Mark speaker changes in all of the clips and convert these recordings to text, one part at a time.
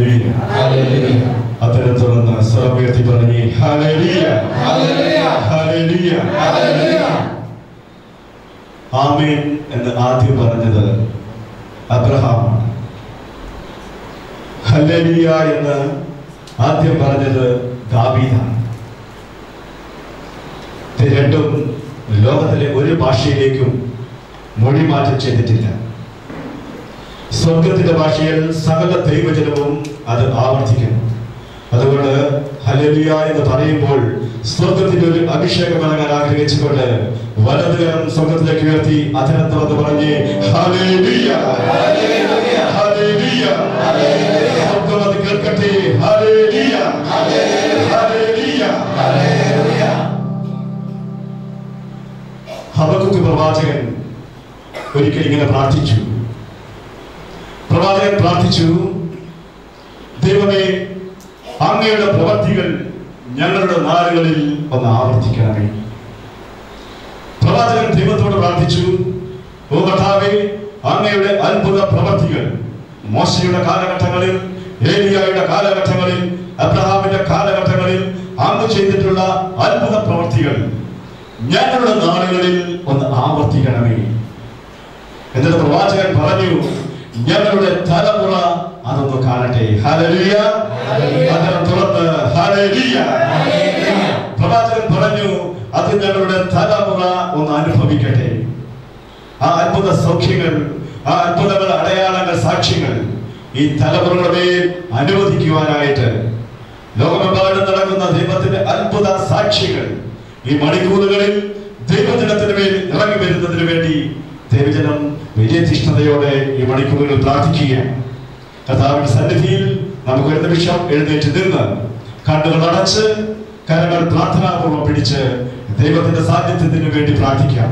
Speaker 1: Hallelujah
Speaker 2: Hallelujah.
Speaker 1: അത്തരം തുറന്ന് സ്വരം ഉയർത്തി പറഞ്ഞേ ഹല്ലേലൂയ
Speaker 2: Hallelujah.
Speaker 1: ഹല്ലേലൂയ
Speaker 2: Hallelujah.
Speaker 1: ആമേൻ എന്ന് ആദ്യം പറഞ്ഞത് അബ്രഹാമാണ് ഹല്ലേലൂയ എന്ന് ആദ്യം പറഞ്ഞത് ദാവീദാണ് ഇത് രണ്ടും ലോകത്തിലെ ഒരു ഭാഷയിലേക്കും മൊഴിമാറ്റം ചെയ്തിട്ടില്ല സ്വർഗത്തിന്റെ ഭാഷയിൽ സകല ദൈവജനവും അത് ആവർത്തിക്കുന്നു അതുകൊണ്ട് ഹല്ലേലൂയ എന്ന് പറയുമ്പോൾ സ്വർഗത്തിന്റെ ഒരു അഭിഷേകം ഇറങ്ങാൻ ആഗ്രഹിച്ചുകൊണ്ട് വലതുകരം സ്വർഗത്തിലേക്ക് ഉയർത്തി അധരം തുറന്ന് പറഞ്ഞ് ഹല്ലേലൂയ ഹല്ലേലൂയ സ്വർഗം അത് കേൾക്കട്ടെ ഹല്ലേലൂയ ഹല്ലേലൂയ ഹബക്കുക്ക് പ്രവാചകൻ ഒരിക്കൽ ഇങ്ങനെ പ്രാർത്ഥിച്ചു പ്രവാചകൻ പ്രാർത്ഥിച്ചു ദൈവമേ അങ്ങയുടെ പ്രവർത്തികൾ ഞങ്ങളുടെ നാടുകളിൽ ഒന്ന് ആവർത്തിക്കണമേ പ്രവാചകൻ ദൈവത്തോട് പ്രാർത്ഥിച്ചു ഓ കർത്താവേ അങ്ങയുടെ അത്ഭുത പ്രവർത്തികൾ മോശയുടെ കാലഘട്ടങ്ങളിൽ ഏലിയായുടെ കാലഘട്ടങ്ങളിൽ അബ്രഹാമിന്റെ കാലഘട്ടങ്ങളിൽ അങ്ങ് ചെയ്തിട്ടുള്ള അത്ഭുത പ്രവർത്തികൾ ഞങ്ങളുടെ നാടുകളിൽ ഒന്ന് ആവർത്തിക്കണമേ എന്നിട്ട് പ്രവാചകൻ പറഞ്ഞു ഞങ്ങളുടെ തലമുറ അതൊന്ന് കാണട്ടെ ഹല്ലേലൂയ അതിനെ തുറന്ന് ഹല്ലേലൂയ പ്രവാചകൻ പറഞ്ഞു അത് ഞങ്ങളുടെ തലമുറ ഒന്ന് അനുഭവിക്കട്ടെ ആ അത്ഭുത സൗഖ്യങ്ങൾ ആ അത്ഭുതങ്ങൾ അടയാളങ്ങൾ സാക്ഷ്യങ്ങൾ ഈ തലമുറകളുടെ മേൽ അനുവദിക്കുവാനായിട്ട് ലോകമെമ്പാടും നടക്കുന്ന ദൈവത്തിന്റെ അത്ഭുത സാക്ഷ്യങ്ങൾ ഈ മണിക്കൂറുകളിൽ ദൈവജനത്തിന് മേൽ ഇറങ്ങി വരുന്നതിന് വേണ്ടി ദൈവജനം വിജയധിഷ്ഠതയോടെ ഈ മണിക്കൂറുകൾ പ്രാർത്ഥിക്കുകയാണ് കഥാവിന്റെ സന്നിധിയിൽ നമുക്ക് ഒരു നിമിഷം എഴുന്നേറ്റ് നിന്ന് കണ്ണുകൾ അടച്ച് കരങ്ങൾ പ്രാർത്ഥനാപൂർവ്വം പിടിച്ച് ദൈവത്തിന്റെ സാന്നിധ്യത്തിന് വേണ്ടി പ്രാർത്ഥിക്കാം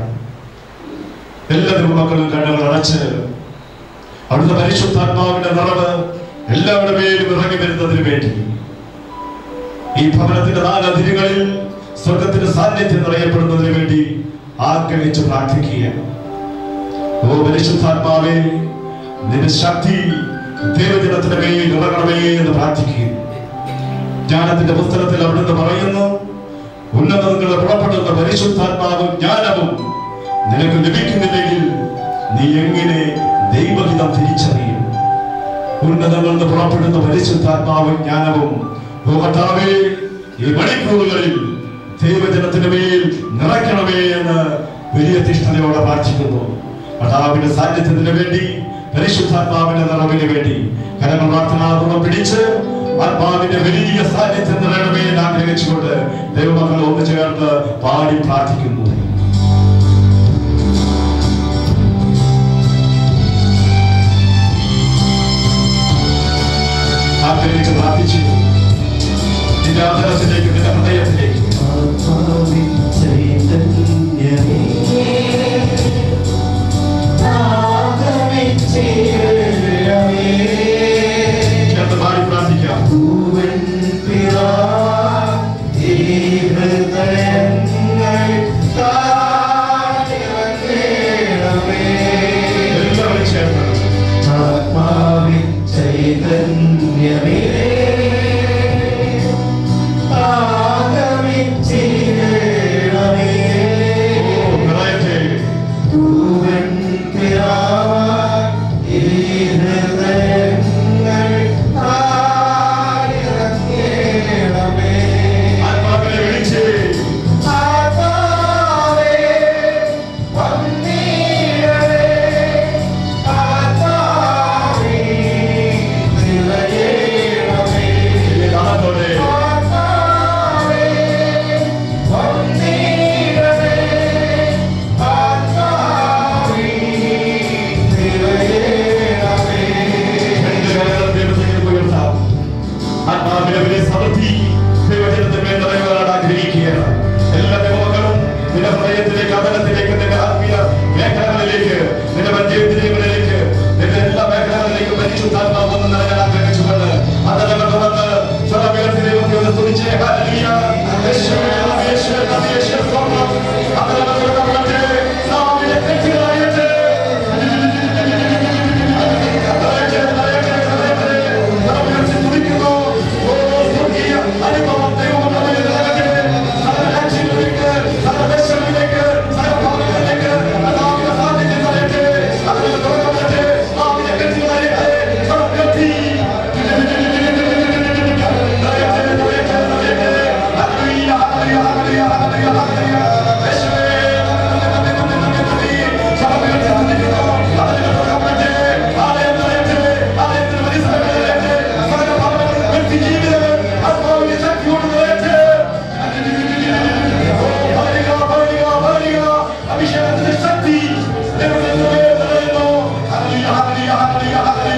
Speaker 1: എല്ലാ ദൈവമക്കളും കണ്ണുകൾ അടച്ച് അവിടുത്തെ പരിശുദ്ധാത്മാവിന്റെ നിറവ് എല്ലാവരുടെ മേലും ഇറങ്ങി വരുന്നതിന് വേണ്ടി ഈ ഭവനത്തിന്റെ നാലതിരുകളിൽ സ്വർഗത്തിന്റെ സാന്നിധ്യം നിറയപ്പെടുന്നതിന് വേണ്ടി ആഗ്രഹിച്ച് പ്രാർത്ഥിക്കുകയാണ് ഓ പരിശുദ്ധാത്മാവേ നിന്റെ ശക്തി ദൈവജനത്തിന്റെ മേൽ ഇറങ്ങണമേ എന്ന് പ്രാർത്ഥിക്കുന്നു ജ്ഞാനത്തിന്റെ പുസ്തകത്തിൽ അവിടുന്ന് പറയുന്നു ഉന്നതങ്ങളുടെ പുറപ്പെടുന്ന പരിശുദ്ധാത്മാവും ജ്ഞാനവും നിനക്ക് ലഭിക്കുന്നില്ലെങ്കിൽ നീ എങ്ങനെ ദൈവഹിതം തിരിച്ചറിയും ഉന്നതങ്ങളിൽ നിന്ന് പുറപ്പെടുന്ന പരിശുദ്ധാത്മാവും ജ്ഞാനവും ഓ കർത്താവേ ഈ മണിക്കൂറുകളിൽ ദൈവജനത്തിന്റെ മേൽ നിറയ്ക്കണമേ എന്ന് വലിയ തിഷ്ഠതയോടെ പ്രാർത്ഥിക്കുന്നു കർത്താവിന്റെ സാന്നിധ്യത്തിന് വേണ്ടി പരിശുദ്ധാത്മാവിന്റെ നിറവിന് വേണ്ടി കരങ്ങൾ പ്രാർത്ഥനാപൂർവ്വം പിടിച്ച് ആത്മാവിന്റെ വലിയ സാന്നിധ്യം നിറയണമേ എന്ന് ആഗ്രഹിച്ചുകൊണ്ട് ദൈവമക്കൾ ഒന്നു ചേർന്ന് പാടി പ്രാർത്ഥിക്കുന്നു ആഗ്രഹിച്ച് പ്രാർത്ഥിച്ചു നിന്റെ ആദരത്തിലേക്ക് നിന്റെ ഹൃദയത്തിലേക്ക്
Speaker 3: ആത്മാവിൻ ചൈതന്യമേ
Speaker 1: ചേർന്ന് പാടി പ്രാർത്ഥിക്കാം
Speaker 3: പൂവൻ പിതാ ഈ ഹൃദയങ്ങൾ താഴ്ത്തിറങ്ങണമേ.
Speaker 1: എല്ലാവരും ചേർന്ന്
Speaker 3: ആത്മാവിൻ ചൈതന്യമേ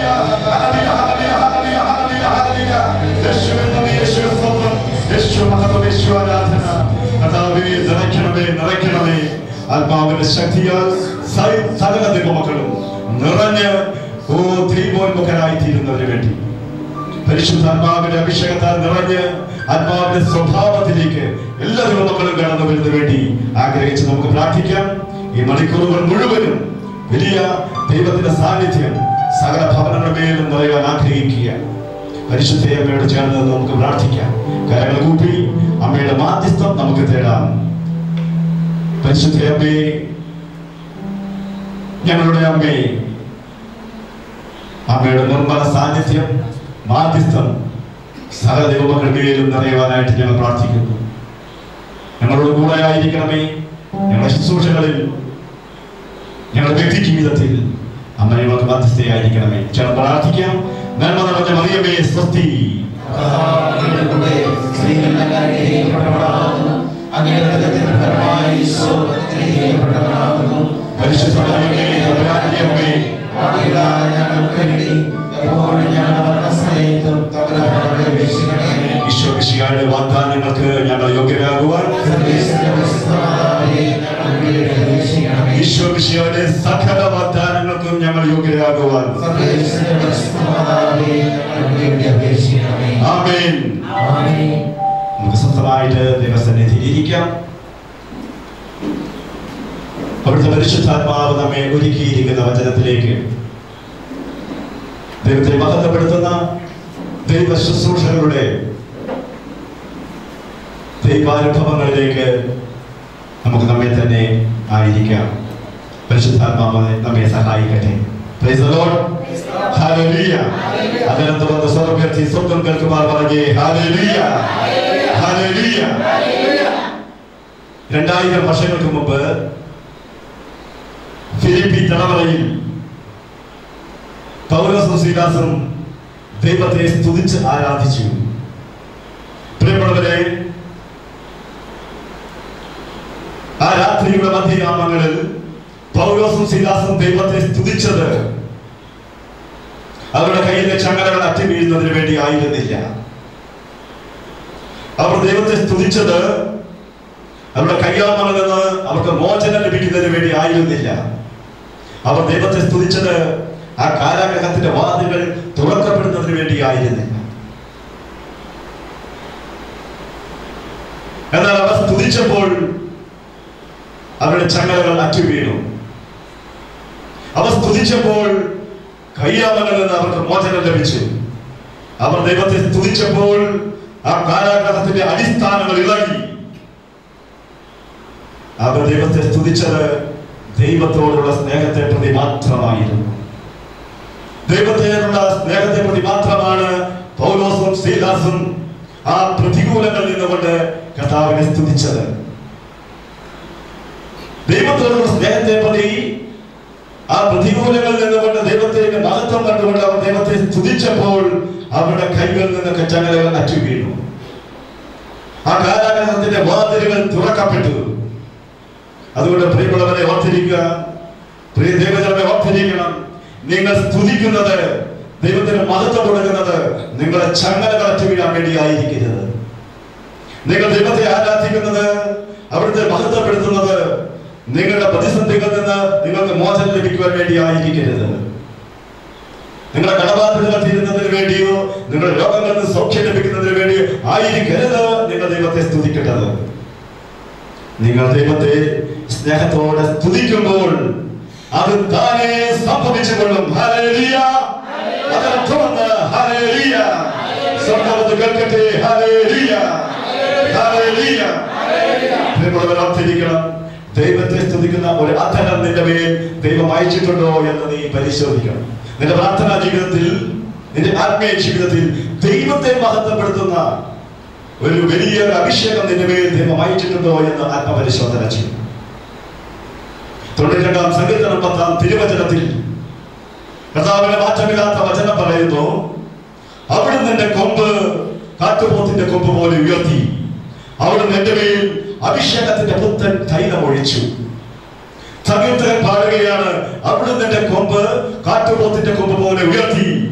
Speaker 1: ഹല്ലേലൂയ ഹല്ലേലൂയ ഹല്ലേലൂയ ഹല്ലേലൂയ ഹല്ലേലൂയ യേശുവേ നന്ദി യേശുവേ സ്തോത്രം യേശു മഹത്വം യേശു ആരാധന കർത്താവേ നിറയ്ക്കണമേ നിറയ്ക്കണമേ ആത്മാവിന്റെ ശക്തിയാൽ സ- സകല ദൈവമക്കളും നിറഞ്ഞ് ഓ ത്രിമോന്മുഖനായി തീരുന്നതിന് വേണ്ടി പരിശുദ്ധാത്മാവിന്റെ അഭിഷേകത്താൽ നിറഞ്ഞ് ആത്മാവിന്റെ സ്വഭാവത്തിലേക്ക് എല്ലാ ദൈവമക്കളും കടന്നു വരുന്നതിന് വേണ്ടി ആഗ്രഹിച്ച് നമുക്ക് പ്രാർത്ഥിക്കാം ഈ മണിക്കൂറുകൾ മുഴുവനും വലിയ ദൈവത്തിന്റെ സാന്നിധ്യം സകല ഭവനങ്ങളുടെ മേലും നിറയാൻ ആഗ്രഹിക്കുക പരിശുദ്ധ അമ്മയോട് ചേർന്ന് നമുക്ക് പ്രാർത്ഥിക്കാം കരങ്ങൾ കൂപ്പി അമ്മയുടെ മാധ്യസ്ഥം നമുക്ക് തേടാം പരിശുദ്ധ അമ്മേ ഞങ്ങളുടെ അമ്മേ അമ്മയുടെ നിർമ്മല സാന്നിധ്യം മാധ്യസ്ഥം സകല ദൈവമക്കളുടെയും നിറയുവാനായിട്ട് ഞങ്ങൾ പ്രാർത്ഥിക്കുന്നു ഞങ്ങളോട് കൂടെ ആയിരിക്കണമേ ഞങ്ങളുടെ ശുശ്രൂഷകളിൽ ഞങ്ങളുടെ വ്യക്തി ജീവിതത്തിൽ അമ്മ ഞങ്ങൾക്ക് മധ്യസ്ഥയായിരിക്കണമേ ചേർന്ന് പ്രാർത്ഥിക്കാം നന്മ നിറഞ്ഞ മറിയമേ സ്വസ്തി പരിശുദ്ധമേ തമ്പുരാന്റെ അമ്മേ ഈശോ മിശിഹായുടെ വാഗ്ദാനങ്ങൾക്ക് ഞങ്ങൾ യോഗ്യരാകുവാൻ ഈശോ മിശിഹായുടെ സകല വാഗ്ദാനങ്ങൾക്കും ഞങ്ങൾ യോഗ്യരാകുവാൻ ആമേൻ നമുക്ക് സ്വന്തമായിട്ട് ദൈവസന്നിധിയിൽ ഇരിക്കാം അവിടുത്തെ പരിശുദ്ധാത്മാവ് നമ്മെ ഒരുക്കിയിരിക്കുന്ന വചനത്തിലേക്ക് ദൈവത്തെ മഹത്വപ്പെടുത്തുന്ന ദൈവ ശുശ്രൂഷകളുടെ ദൈവാനുഭവങ്ങളിലേക്ക് നമുക്ക് നമ്മെ തന്നെ ആയിരിക്കാം പരിശുദ്ധാത്മാവ് നമ്മെ സഹായിക്കട്ടെ Praise the Lord. Hallelujah. അതിനെ തുടർന്ന് സ്വരം ഉയർത്തി സ്വന്തം കേൾക്കുമാർ പറഞ്ഞേ ഹാലലുയ ഹാലലുയ രണ്ടായിരം വർഷങ്ങൾക്ക് മുമ്പ് ഫിലിപ്പി തടവറയിൽ പൗരസും ശ്രീദാസും ദൈവത്തെ സ്തുതിച്ച് ആരാധിച്ചു പ്രിയമുള്ളവരെ ആ രാത്രിയുടെ മധ്യയാമങ്ങളിൽ പൗലോസും ശ്രീദാസും ദൈവത്തെ സ്തുതിച്ചത് അവരുടെ കയ്യിലെ ചങ്ങലകൾ അറ്റി വീഴുന്നതിന് വേണ്ടി ആയിരുന്നില്ല അവർ ദൈവത്തെ സ്തുതിച്ചത് അവരുടെ കയ്യാമങ്ങളിൽ നിന്ന് അവർക്ക് മോചനം ലഭിക്കുന്നതിന് വേണ്ടി ആയിരുന്നില്ല അവർ ദൈവത്തെ സ്തുതിച്ചത് ആ കാരാഗ്രഹത്തിന്റെ വാതിലുകൾ തുറക്കപ്പെടുന്നതിന് വേണ്ടി ആയിരുന്നില്ല എന്നാൽ അവർ സ്തുതിച്ചപ്പോൾ അവരുടെ ചങ്ങലകൾ അറ്റു വീണു അവർ സ്തുതിച്ചപ്പോൾ കയ്യാമങ്ങളിൽ നിന്ന് അവർക്ക് മോചനം ലഭിച്ചു അവർ ദൈവത്തെ സ്തുതിച്ചപ്പോൾ ആ കാരാഗ്രഹത്തിന്റെ അടിസ്ഥാനങ്ങൾ ഇളകി അവർ ദൈവത്തെ സ്തുതിച്ചത് ദൈവത്തോടുള്ള സ്നേഹത്തെ പ്രതി മാത്രമായിരുന്നു ദൈവത്തോടുള്ള സ്നേഹത്തെ പ്രതി മാത്രമാണ് പൗലോസും ശ്രീദാസും ആ പ്രതികൂലങ്ങളിൽ നിന്നുകൊണ്ട് കർത്താവിനെ സ്തുതിച്ചത് ദൈവത്തോടുള്ള സ്നേഹത്തെ പ്രതി ആ പ്രതികൂലങ്ങളിൽ നിന്നുകൊണ്ട് ദൈവത്തിലേക്ക് മഹത്വം കണ്ടുകൊണ്ട് അവർ ദൈവത്തെ സ്തുതിച്ചപ്പോൾ അവരുടെ കൈകളിൽ നിന്നൊക്കെ ചങ്ങലകൾ അറ്റു വീണു ആ കാരാഗ്രഹത്തിന്റെ വാതിലുകൾ തുറക്കപ്പെട്ടു അതുകൊണ്ട് പ്രിയമുള്ളവരെ ഓർത്തിരിക്കുക പ്രിയ ദൈവജനമെ ഓർത്തിരിക്കണം നിങ്ങൾ സ്തുതിക്കുന്നത് ദൈവത്തിന് മഹത്വം കൊടുക്കുന്നത് നിങ്ങളെ ചങ്ങലകൾ അറ്റു വീഴാൻ വേണ്ടി ആയിരിക്കരുത് നിങ്ങൾ ദൈവത്തെ ആരാധിക്കുന്നത് അവിടുത്തെ മഹത്വപ്പെടുത്തുന്നത് നിങ്ങളുടെ പ്രതിസന്ധികളിൽ നിന്ന് നിങ്ങൾക്ക് മോചനം ലഭിക്കുവാൻ വേണ്ടി ആയിരിക്കരുത് നിങ്ങളുടെ കടബാധ്യതകൾ തീരുന്നതിന് വേണ്ടിയോ നിങ്ങളുടെ രോഗങ്ങളിൽ നിന്ന് സൗഖ്യം ലഭിക്കുന്നതിന് വേണ്ടിയോ ആയിരിക്കരുത് നിങ്ങൾ ദൈവത്തെ സ്തുതിക്കേണ്ടത് നിങ്ങൾ ദൈവത്തെ സ്നേഹത്തോടെ സ്തുതിക്കുമ്പോൾ അത് താനേ സംഭവിച്ചുകൊള്ളും ഹല്ലേലൂയ അതിനെ തുടർന്ന് ഹല്ലേലൂയ സ്വർഗ്ഗത്ത് കേൾക്കട്ടെ ഹല്ലേലൂയ ഹല്ലേലൂയ പ്രിയമുള്ളവർ ഓർത്തിരിക്കണം ദൈവത്തെ സ്തുതിക്കുന്ന ഒരു അധരം നിന്റെ മേൽ ദൈവം അയച്ചിട്ടുണ്ടോ എന്ന് നീ പരിശോധിക്കണം നിന്റെ പ്രാർത്ഥനാ ജീവിതത്തിൽ നിന്റെ ആത്മീയ ജീവിതത്തിൽ ദൈവത്തെ മഹത്വപ്പെടുത്തുന്ന ഒരു വലിയ ഒരു അഭിഷേകം നിന്റെ മേൽ ദൈവം അയച്ചിട്ടുണ്ടോ എന്ന് ആത്മപരിശോധന ചെയ്യും തൊണ്ണൂറ്റിരണ്ടാം സങ്കീർത്തനം പത്താം തിരുവചനത്തിൽ കർത്താവിന്റെ മാറ്റമില്ലാത്ത വചനം പറയുന്നു അവിടുന്ന് എന്റെ കൊമ്പ് കാട്ടുപോത്തിന്റെ കൊമ്പ് പോലെ ഉയർത്തി അവിടുന്ന് എന്റെ മേൽ അഭിഷേകത്തിന്റെ പുത്തൻ തൈലം ഒഴിച്ചു സങ്കീർത്തകൻ പാടുകയാണ് അവിടുന്ന് എന്റെ കൊമ്പ് കാട്ടുപോത്തിന്റെ കൊമ്പ് പോലെ ഉയർത്തി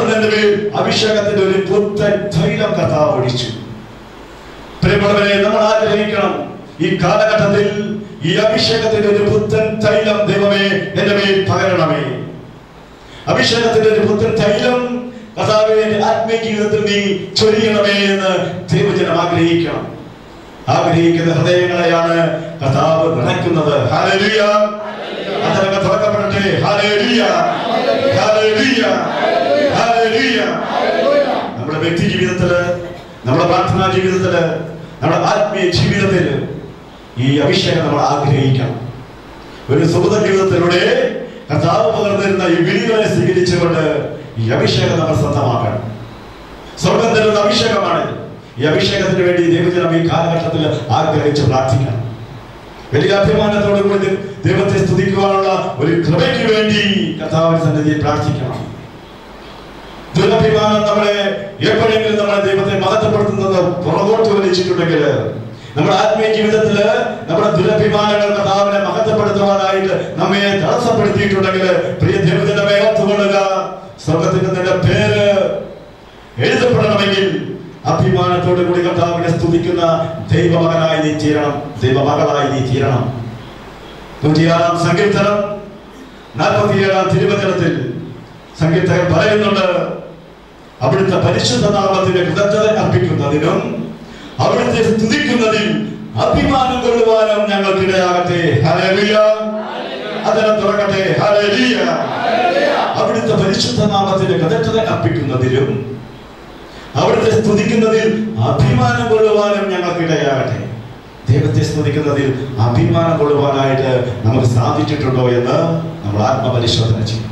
Speaker 1: അവിടുന്ന് എന്റെ മേൽ അഭിഷേകത്തിന്റെ ഒരു പുത്തൻ തൈലം കഥാവ് ഒഴിച്ചു പ്രിയമുള്ളവരെ നമ്മൾ ആഗ്രഹിക്കണം ഈ കാലഘട്ടത്തിൽ ഈ അഭിഷേകത്തിന്റെ ഒരു പുത്തൻ തൈലം ദൈവമേ എന്റെ മേൽ പകരണമേ അഭിഷേകത്തിന്റെ ഒരു പുത്തൻ തൈലം കഥാവേ എന്റെ ആത്മീയ ജീവിതത്തിൽ നീ ചൊരിയണമേ എന്ന് ദൈവജനം ആഗ്രഹിക്കണം ആഗ്രഹിക്കുന്ന ഹൃദയങ്ങളെയാണ് കഥാവ് നിറയ്ക്കുന്നത് ഹാലേലുയ അതരങ്ങൾ തുറക്കപ്പെടട്ടെ ഹാലേലുയ ഹാലേലുയ ഹാലേലുയ നമ്മുടെ വ്യക്തി ജീവിതത്തില് നമ്മുടെ പ്രാർത്ഥനാ ജീവിതത്തില് നമ്മുടെ ആത്മീയ ജീവിതത്തില് ഈ അഭിഷേകം നമ്മൾ ആഗ്രഹിക്കണം ഒരു സുഹൃത ജീവിതത്തിലൂടെ കർത്താവ് പകർന്നിരുന്ന ഈ വിളികളെ സ്വീകരിച്ചുകൊണ്ട് ഈ അഭിഷേകം നമ്മൾ സ്വന്തമാക്കണം സ്വർഗം തരുന്ന അഭിഷേകമാണ് ഈ അഭിഷേകത്തിന് വേണ്ടി ദൈവജനം ഈ കാലഘട്ടത്തിൽ ആഗ്രഹിച്ച് പ്രാർത്ഥിക്കണം വലിയ അഭിമാനത്തോടു കൂടി ദൈവത്തെ സ്തുതിക്കുവാനുള്ള ഒരു കൃപയ്ക്ക് വേണ്ടി കർത്താവിന്റെ സന്നിധിയിൽ പ്രാർത്ഥിക്കണം ദുരഭിമാനം നമ്മളെ എപ്പോഴെങ്കിലും നമ്മളെ ദൈവത്തെ മഹത്വപ്പെടുത്തുന്നത് പുറകോട്ട് വലിച്ചിട്ടുണ്ടെങ്കിൽ നമ്മുടെ ആത്മീയ ജീവിതത്തില് നമ്മുടെ ദുരഭിമാനങ്ങൾ കർത്താവിനെ മഹത്വപ്പെടുത്തുവാനായിട്ട് നമ്മെ തടസ്സപ്പെടുത്തിയിട്ടുണ്ടെങ്കിൽ പ്രിയ ദൈവത്തിന്റെ ഓർത്തുകൊള്ളുക സ്വർഗത്തിൽ നിന്റെ പേര് എഴുതപ്പെടണമെങ്കിൽ അഭിമാനത്തോടു കൂടി കർത്താവിനെ സ്തുതിക്കുന്ന ദൈവമകനായി നീ തീരണം ദൈവമകളായി നീ തീരണം നൂറ്റിയാറാം സങ്കീർത്തനം നാൽപ്പത്തിയേഴാം തിരുവചനത്തിൽ സങ്കീർത്തകൻ പറയുന്നുണ്ട് അവിടുത്തെ പരിശുദ്ധ നാമത്തിന് കൃതജ്ഞത അർപ്പിക്കുന്നതിനും അവിടുത്തെ സ്തുതിക്കുന്നതിൽ അഭിമാനം കൊള്ളുവാനും ഞങ്ങൾക്കിടയാകട്ടെ ഹല്ലേലൂയ അതിനെ തുറക്കട്ടെ ഹല്ലേലൂയ അവിടുത്തെ പരിശുദ്ധ നാമത്തിന് കൃതജ്ഞത അർപ്പിക്കുന്നതിലും അവിടുത്തെ സ്തുതിക്കുന്നതിൽ അഭിമാനം കൊള്ളുവാനും ഞങ്ങൾക്കിടയാകട്ടെ ദൈവത്തെ സ്തുതിക്കുന്നതിൽ അഭിമാനം കൊള്ളുവാനായിട്ട് നമുക്ക് സാധിച്ചിട്ടുണ്ടോ എന്ന് നമ്മൾ ആത്മപരിശോധന ചെയ്യും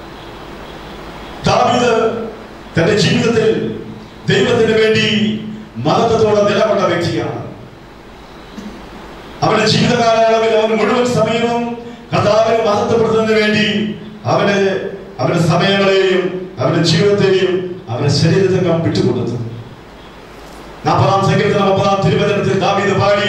Speaker 1: ദാവീദ് തന്റെ ജീവിതത്തിൽ ദൈവത്തിന് വേണ്ടി മഹത്വത്തോടെ നിലകൊണ്ട വ്യക്തിയാണ് അവന്റെ ജീവിത കാലയളവിൽ അവൻ മുഴുവൻ സമയവും കർത്താവിനെ മഹത്വപ്പെടുത്തുന്നതിന് വേണ്ടി അവന് അവന്റെ സമയങ്ങളെയും അവന്റെ ജീവിതത്തെയും അവന്റെ ശരീരത്തെയും വിട്ടുകൊടുത്തു നാൽപ്പതാം സങ്കീർത്തനം ഒമ്പതാം തിരുവചനത്തിൽ ദാവീദ് പാടി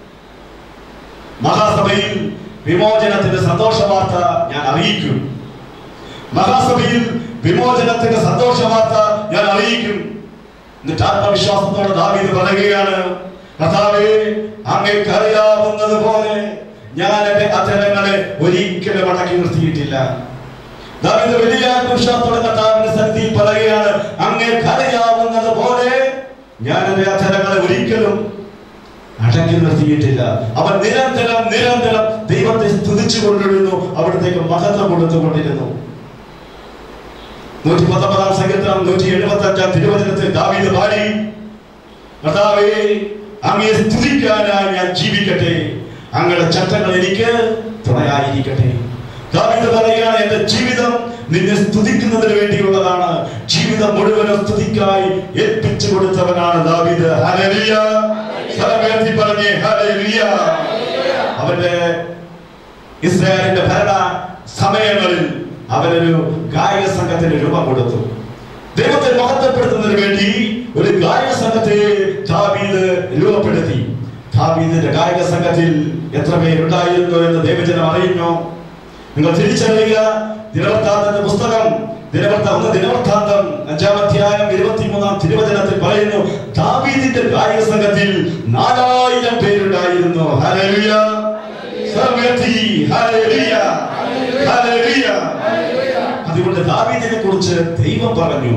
Speaker 1: മഹാസഭയിൽ വിമോചനത്തിന്റെ സന്തോഷ വാർത്ത ഞാൻ അറിയിക്കും മഹാസഭയിൽ വിമോചനത്തിന്റെ സന്തോഷ വാർത്ത ഞാൻ അറിയിക്കും എന്നിട്ട് ആത്മവിശ്വാസത്തോടെ ദാവീദ് പറയുകയാണ് കർത്താവേ അങ്ങേക്ക് അറിയാവുന്നത് പോലെ ഞാൻ എന്റെ അധരങ്ങളെ ഒരിക്കലും അടക്കി നിർത്തിയിട്ടില്ല ദാവീദ് വലിയ ആത്മവിശ്വാസത്തോടെ കർത്താവിന്റെ സന്നിധിയിൽ പറയുകയാണ് അങ്ങേക്ക് അറിയാവുന്നത് പോലെ ഞാൻ എന്റെ അധരങ്ങളെ ഒരിക്കലും അടക്കി നിർത്തിയിട്ടില്ല അവൻ നിരന്തരം നിരന്തരം ദൈവത്തെ സ്തുതിച്ചു കൊണ്ടിരുന്നു അവിടത്തേക്ക് മഹത്വം കൊടുത്തുകൊണ്ടിരുന്നു നൂറ്റി പത്തൊമ്പതാം സങ്കീർത്തനം നൂറ്റി എഴുപത്തി അഞ്ചാം തിരുവചനത്തിൽ ദാവീദ് പാടി കർത്താവേ അങ്ങയെ സ്തുതിക്കാനായി ഞാൻ ജീവിക്കട്ടെ അങ്ങയുടെ ചട്ടങ്ങൾ എനിക്ക് തുണയായിരിക്കട്ടെ ദാവീദ് പറയുകയാണ് എന്റെ ജീവിതം നിന്നെ സ്തുതിക്കുന്നതിന് വേണ്ടിയുള്ളതാണ് ജീവിതം മുഴുവനും സ്തുതിക്കായി ഏൽപ്പിച്ചു കൊടുത്തവനാണ് ദാവീദ് ഹല്ലേലൂയ സ്വരമുയർത്തി പറഞ്ഞേ ഹല്ലേലൂയ അവന്റെ ഇസ്രായേലിന്റെ ഭരണ സമയങ്ങളിൽ അവനൊരു ഗായക സംഘത്തിന് രൂപം കൊടുത്തു ദൈവത്തെ മഹത്വപ്പെടുത്തുന്നതിന് വേണ്ടി ഒരു ഗായക സംഘത്തെ ദാവീദ് രൂപപ്പെടുത്തി ദാവീദിന്റെ ഗായക സംഘത്തിൽ എത്ര പേരുണ്ടായിരുന്നു എന്ന് ദൈവജനം അറിയുന്നു നിങ്ങൾ തിരിച്ചറിയുക ദിനവൃത്താന്തന്റെ പുസ്തകം ദിനവൃത്ത ഒന്ന് ദിനവൃത്താന്തം അഞ്ചാം അധ്യായം ഇരുപത്തിമൂന്നാം തിരുവചനത്തിൽ പറയുന്നു ദാവീദിന്റെ ഗായക സംഘത്തിൽ നാലായിരം പേരുണ്ടായിരുന്നു ഹല്ലേലൂയ സർവ്വത്തി ഹല്ലേലൂയ ഹല്ലേലൂയ അതുകൊണ്ട് ദാവീദിനെ കുറിച്ച് ദൈവം പറഞ്ഞു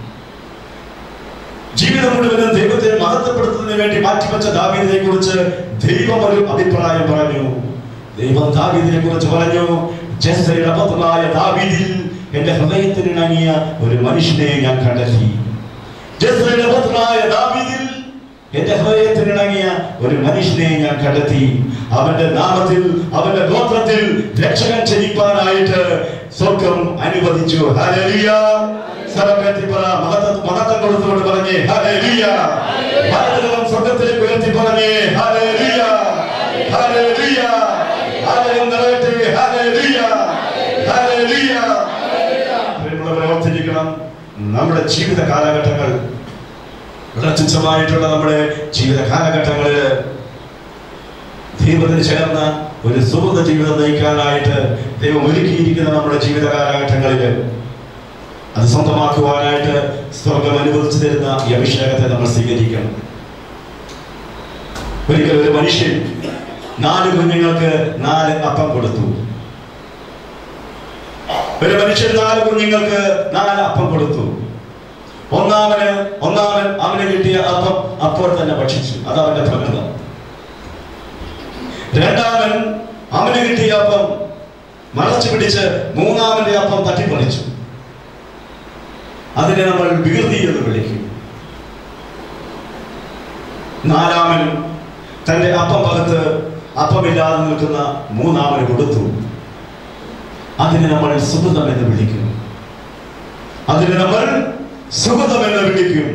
Speaker 1: ജീവിതം മുഴുവനും ദൈവത്തെ മഹത്വപ്പെടുത്തുന്നതിന് വേണ്ടി മാറ്റിവെച്ച ദാവീദിനെ കുറിച്ച് ദൈവം ഒരു അഭിപ്രായം പറഞ്ഞു ദൈവം ദാവീദിനെ കുറിച്ച് പറഞ്ഞു ജസ്സയുടെ പുത്രനായ ദാവീദിൽ എന്റെ ഹൃദയത്തിനിണങ്ങിയ ഒരു മനുഷ്യനെ ഞാൻ കണ്ടെത്തി ജസ്സയുടെ പുത്രനായ ദാവീദിൽ എന്റെ ഹൃദയത്തിനിണങ്ങിയ ഒരു മനുഷ്യനെ ഞാൻ കണ്ടെത്തി അവന്റെ നാമത്തിൽ അവന്റെ ഗോത്രത്തിൽ രക്ഷകൻ ജനിപ്പാനായിട്ട് സ്വർഗം അനുവദിച്ചു ഹല്ലേലൂയ സർവ്വത്തിൽ പറ മഹത്വം മഹത്വം കൊടുത്തുകൊണ്ട് പറഞ്ഞേ ഹല്ലേലൂയ ഭാരതം സ്വർഗത്തിലേക്ക് ഉയർത്തി പറഞ്ഞേ ഹല്ലേലൂയ ഹല്ലേലൂയ ഹല്ലേലൂയ നിറയട്ടെ ഹല്ലേലൂയ ഹല്ലേലൂയ പ്രിയമുള്ളവരെ ഓർത്തിരിക്കണം നമ്മുടെ ജീവിത കാലഘട്ടങ്ങൾ വളരെ തുച്ഛമായിട്ടുള്ള നമ്മുടെ ജീവിത കാലഘട്ടങ്ങളിൽ ദൈവത്തിന് ചേർന്ന ഒരു സുഹൃത ജീവിതം നയിക്കാനായിട്ട് ദൈവം ഒരുക്കിയിരിക്കുന്ന നമ്മുടെ ജീവിത കാലഘട്ടങ്ങളിൽ അത് സ്വന്തമാക്കുവാനായിട്ട് സ്വർഗം അനുവദിച്ചു തരുന്ന ഈ അഭിഷേകത്തെ നമ്മൾ സ്വീകരിക്കണം ഒരിക്കൽ ഒരു മനുഷ്യൻ നാല് കുഞ്ഞുങ്ങൾക്ക് നാല് അപ്പം കൊടുത്തു ഒരു മനുഷ്യൻ നാല് കുഞ്ഞുങ്ങൾക്ക് നാല് അപ്പം കൊടുത്തു ഒന്നാമന് ഒന്നാമൻ അവന് കിട്ടിയ അപ്പം അപ്പോൾ തന്നെ ഭക്ഷിച്ചു അത് അവന്റെ പ്രകൃതം രണ്ടാമൻ അവന് കിട്ടിയ അപ്പം മറച്ചു പിടിച്ച് മൂന്നാമന്റെ അപ്പം തട്ടിപ്പറിച്ചു അതിനെ നമ്മൾ വികൃതി എന്ന് വിളിക്കും നാലാമൻ തന്റെ അപ്പം പകത്ത് അപ്പമില്ലാതെ നിൽക്കുന്ന മൂന്നാമന് കൊടുത്തു അതിനെ നമ്മൾ സുഹൃതം എന്ന് വിളിക്കും അതിനെ നമ്മൾ സുഹൃതം എന്ന് വിളിക്കും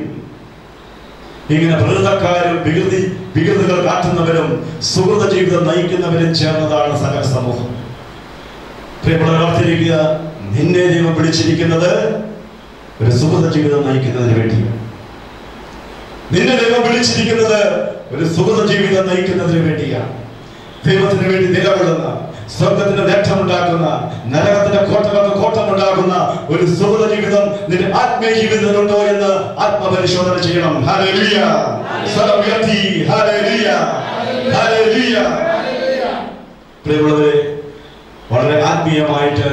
Speaker 1: ഇങ്ങനെ പ്രകൃതക്കാരും വികൃതി വികൃതികൾ കാട്ടുന്നവരും സുഹൃത ജീവിതം നയിക്കുന്നവരും ചേർന്നതാണ് സകല സമൂഹം പ്രിയപ്പെട്ടവർ ഓർത്തിരിക്കുക നിന്നെ ദൈവം വിളിച്ചിരിക്കുന്നത് ഒരു സുഹൃത ജീവിതം നയിക്കുന്നതിന് വേണ്ടിയാണ് നിന്നെ ദൈവം വിളിച്ചിരിക്കുന്നത് ഒരു സുഹൃത ജീവിതം നയിക്കുന്നതിന് വേണ്ടിയാണ് ദൈവത്തിന് വേണ്ടി നിലകൊള്ളുന്ന സ്വർഗത്തിന്റെ നേട്ടമുണ്ടാക്കുന്ന നരകത്തിന്റെ കോട്ടകൾക്ക് കോട്ടമുണ്ടാക്കുന്ന ഒരു സുഹൃത ജീവിതം നിന്റെ ആത്മീയ ജീവിതത്തിലുണ്ടോ എന്ന് ആത്മപരിശോധന ചെയ്യണം ഹല്ലേലൂയ സ്വരം ഉയർത്തി ഹല്ലേലൂയ ഹല്ലേലൂയ പ്രിയമുള്ളവരെ വളരെ ആത്മീയമായിട്ട്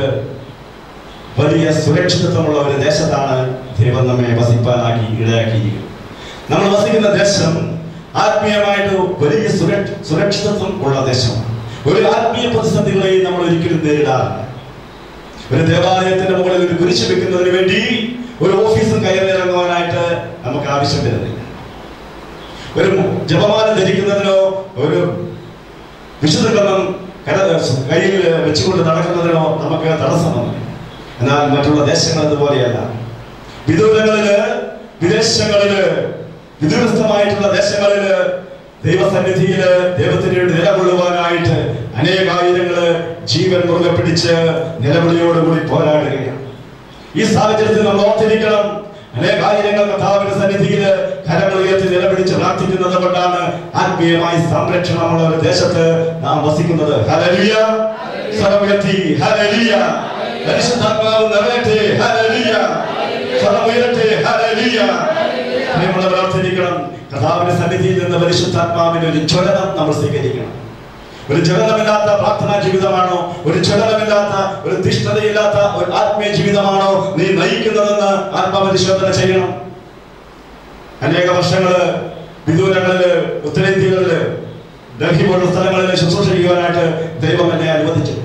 Speaker 1: വലിയ സുരക്ഷിതത്വമുള്ള ഒരു ദേശത്താണ് ദൈവം നമ്മെ വസിപ്പാനാക്കി ഇടയാക്കിയിരിക്കുന്നത് നമ്മൾ വസിക്കുന്ന ദേശം ആത്മീയമായിട്ട് വലിയ സുരക്ഷ സുരക്ഷിതത്വം ഉള്ള ദേശമാണ് ഒരു ആത്മീയ പ്രതിസന്ധികളെയും നമ്മൾ ഒരിക്കലും നേരിടാറില്ല ഒരു ദേവാലയത്തിന്റെ മുകളിൽ ഒരു കുരിശ് വെക്കുന്നതിന് വേണ്ടി ഒരു ഓഫീസും കയറിയിറങ്ങുവാനായിട്ട് നമുക്ക് ആവശ്യം വരുന്നില്ല ഒരു ജപമാല ധരിക്കുന്നതിനോ ഒരു വിശുദ്ധക്രമം കര കയ്യിൽ വെച്ചുകൊണ്ട് നടക്കുന്നതിനോ നമുക്ക് തടസ്സമൊന്നുമില്ല എന്നാൽ മറ്റുള്ള ദേശങ്ങൾ അതുപോലെയല്ല വിദൂരങ്ങളില് വിദേശങ്ങളില് വിദൂരസ്ഥമായിട്ടുള്ള ദേശങ്ങളില് ദൈവസന്നിധിയില് ദൈവത്തിന് വേണ്ടി നിലകൊള്ളുവാനായിട്ട് അനേകായിരങ്ങള് ജീവൻ മുറുകെ പിടിച്ച് നിലവിളിയോടുകൂടി പോരാടുകയാണ് ഈ സാഹചര്യത്തിൽ നമ്മൾ ഓർത്തിരിക്കണം അനേകായിരങ്ങൾ കഥാവിന്റെ സന്നിധിയില് കരങ്ങൾ ഉയർത്തി നിലപിടിച്ച് പ്രാർത്ഥിക്കുന്നത് കൊണ്ടാണ് ആത്മീയമായി സംരക്ഷണമുള്ള ഒരു ദേശത്ത് നാം വസിക്കുന്നത് ഹല്ലേലൂയ സ്വരം ഉയർത്തി ഹല്ലേലൂയ പരിശുദ്ധാത്മാവ് നിറയട്ടെ ഹല്ലേലൂയ സ്വരം ഉയരട്ടെ ഹല്ലേലൂയ പ്രിയമുള്ളവർ ഓർത്തിരിക്കണം കഥാവിന്റെ സന്നിധിയിൽ നിന്ന് പരിശുദ്ധാത്മാവിന്റെ ഒരു ജ്വലനം നമ്മൾ സ്വീകരിക്കണം ഒരു ജ്വലനമില്ലാത്ത പ്രാർത്ഥനാ ജീവിതമാണോ ഒരു ജ്വലനമില്ലാത്ത ഒരു തിഷ്ഠതയില്ലാത്ത ഒരു ആത്മീയ ജീവിതമാണോ നീ നയിക്കുന്നതെന്ന് ആത്മപരിശോധന ചെയ്യണം അനേക വർഷങ്ങള് വിദൂരങ്ങളില് ഉത്തരേന്ത്യകളില് ഡൽഹി പോലുള്ള സ്ഥലങ്ങളിൽ ശുശ്രൂഷ ചെയ്യുവാനായിട്ട് ദൈവം എന്നെ അനുവദിച്ചു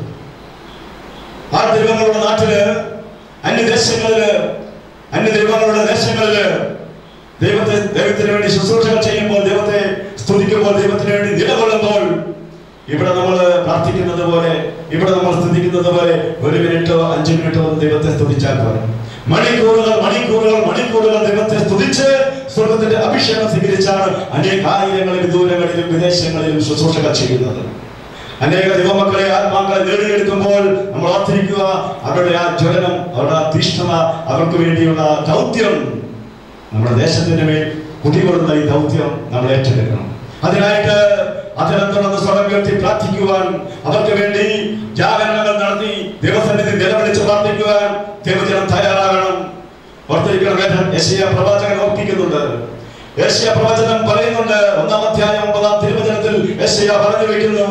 Speaker 1: ആ ദൈവങ്ങളുടെ നാട്ടില് അന്യദേശങ്ങളില് അന്യ ദൈവങ്ങളുടെ ദേശങ്ങളില് ദൈവത്തെ ദൈവത്തിന് വേണ്ടി ശുശ്രൂഷകൾ ചെയ്യുമ്പോൾ ദൈവത്തെ സ്തുതിക്കുമ്പോൾ ദൈവത്തിന് വേണ്ടി നിലകൊള്ളുമ്പോൾ ഇവിടെ നമ്മൾ പ്രാർത്ഥിക്കുന്നത് പോലെ ഇവിടെ നമ്മൾ സ്തുതിക്കുന്നത് പോലെ ഒരു മിനിറ്റോ അഞ്ചു മിനിറ്റോ ഒന്ന് ദൈവത്തെ സ്തുതിച്ചാൽ പോലെ മണിക്കൂറുകൾ മണിക്കൂറുകൾ മണിക്കൂറുകൾ ദൈവത്തെ സ്തുതിച്ച് സ്വർഗത്തിന്റെ അഭിഷേകം സ്വീകരിച്ചാണ് അനേകായിരങ്ങളിൽ ദൂരങ്ങളിലും വിദേശങ്ങളിലും ശുശ്രൂഷകൾ ചെയ്യുന്നത് അനേക ദൈവമക്കളെ ആത്മാക്കളെ നേടിയെടുക്കുമ്പോൾ നമ്മൾ ഓർത്തിരിക്കുക അവരുടെ ആ ജ്വലനം അവരുടെ ആ തീഷ്ണത അവർക്ക് വേണ്ടിയുള്ള ദൗത്യം നമ്മുടെ ദേശത്തിന്റെ മേൽ കുടികൊള്ളുന്ന ഈ ദൗത്യം നമ്മൾ ഏറ്റെടുക്കണം അതിനായിട്ട് അതിനെന്തുണ്ടെന്ന് സ്വരം ഉയർത്തി പ്രാർത്ഥിക്കുവാൻ അവർക്ക് വേണ്ടി ജാഗരണങ്ങൾ നടത്തി ദൈവസന്നിധി നിലവിളിച്ച് പ്രാർത്ഥിക്കുവാൻ ദൈവജനം തയ്യാറാകണം ഓർത്തിരിക്കണം വേദം യശയ പ്രവാചകൻ ഓർപ്പിക്കുന്നുണ്ട് യശയ പ്രവചനം പറയുന്നുണ്ട് ഒന്നാം അധ്യായം ഒമ്പതാം തിരുവചനത്തിൽ യശയ പറഞ്ഞു വെക്കുന്നു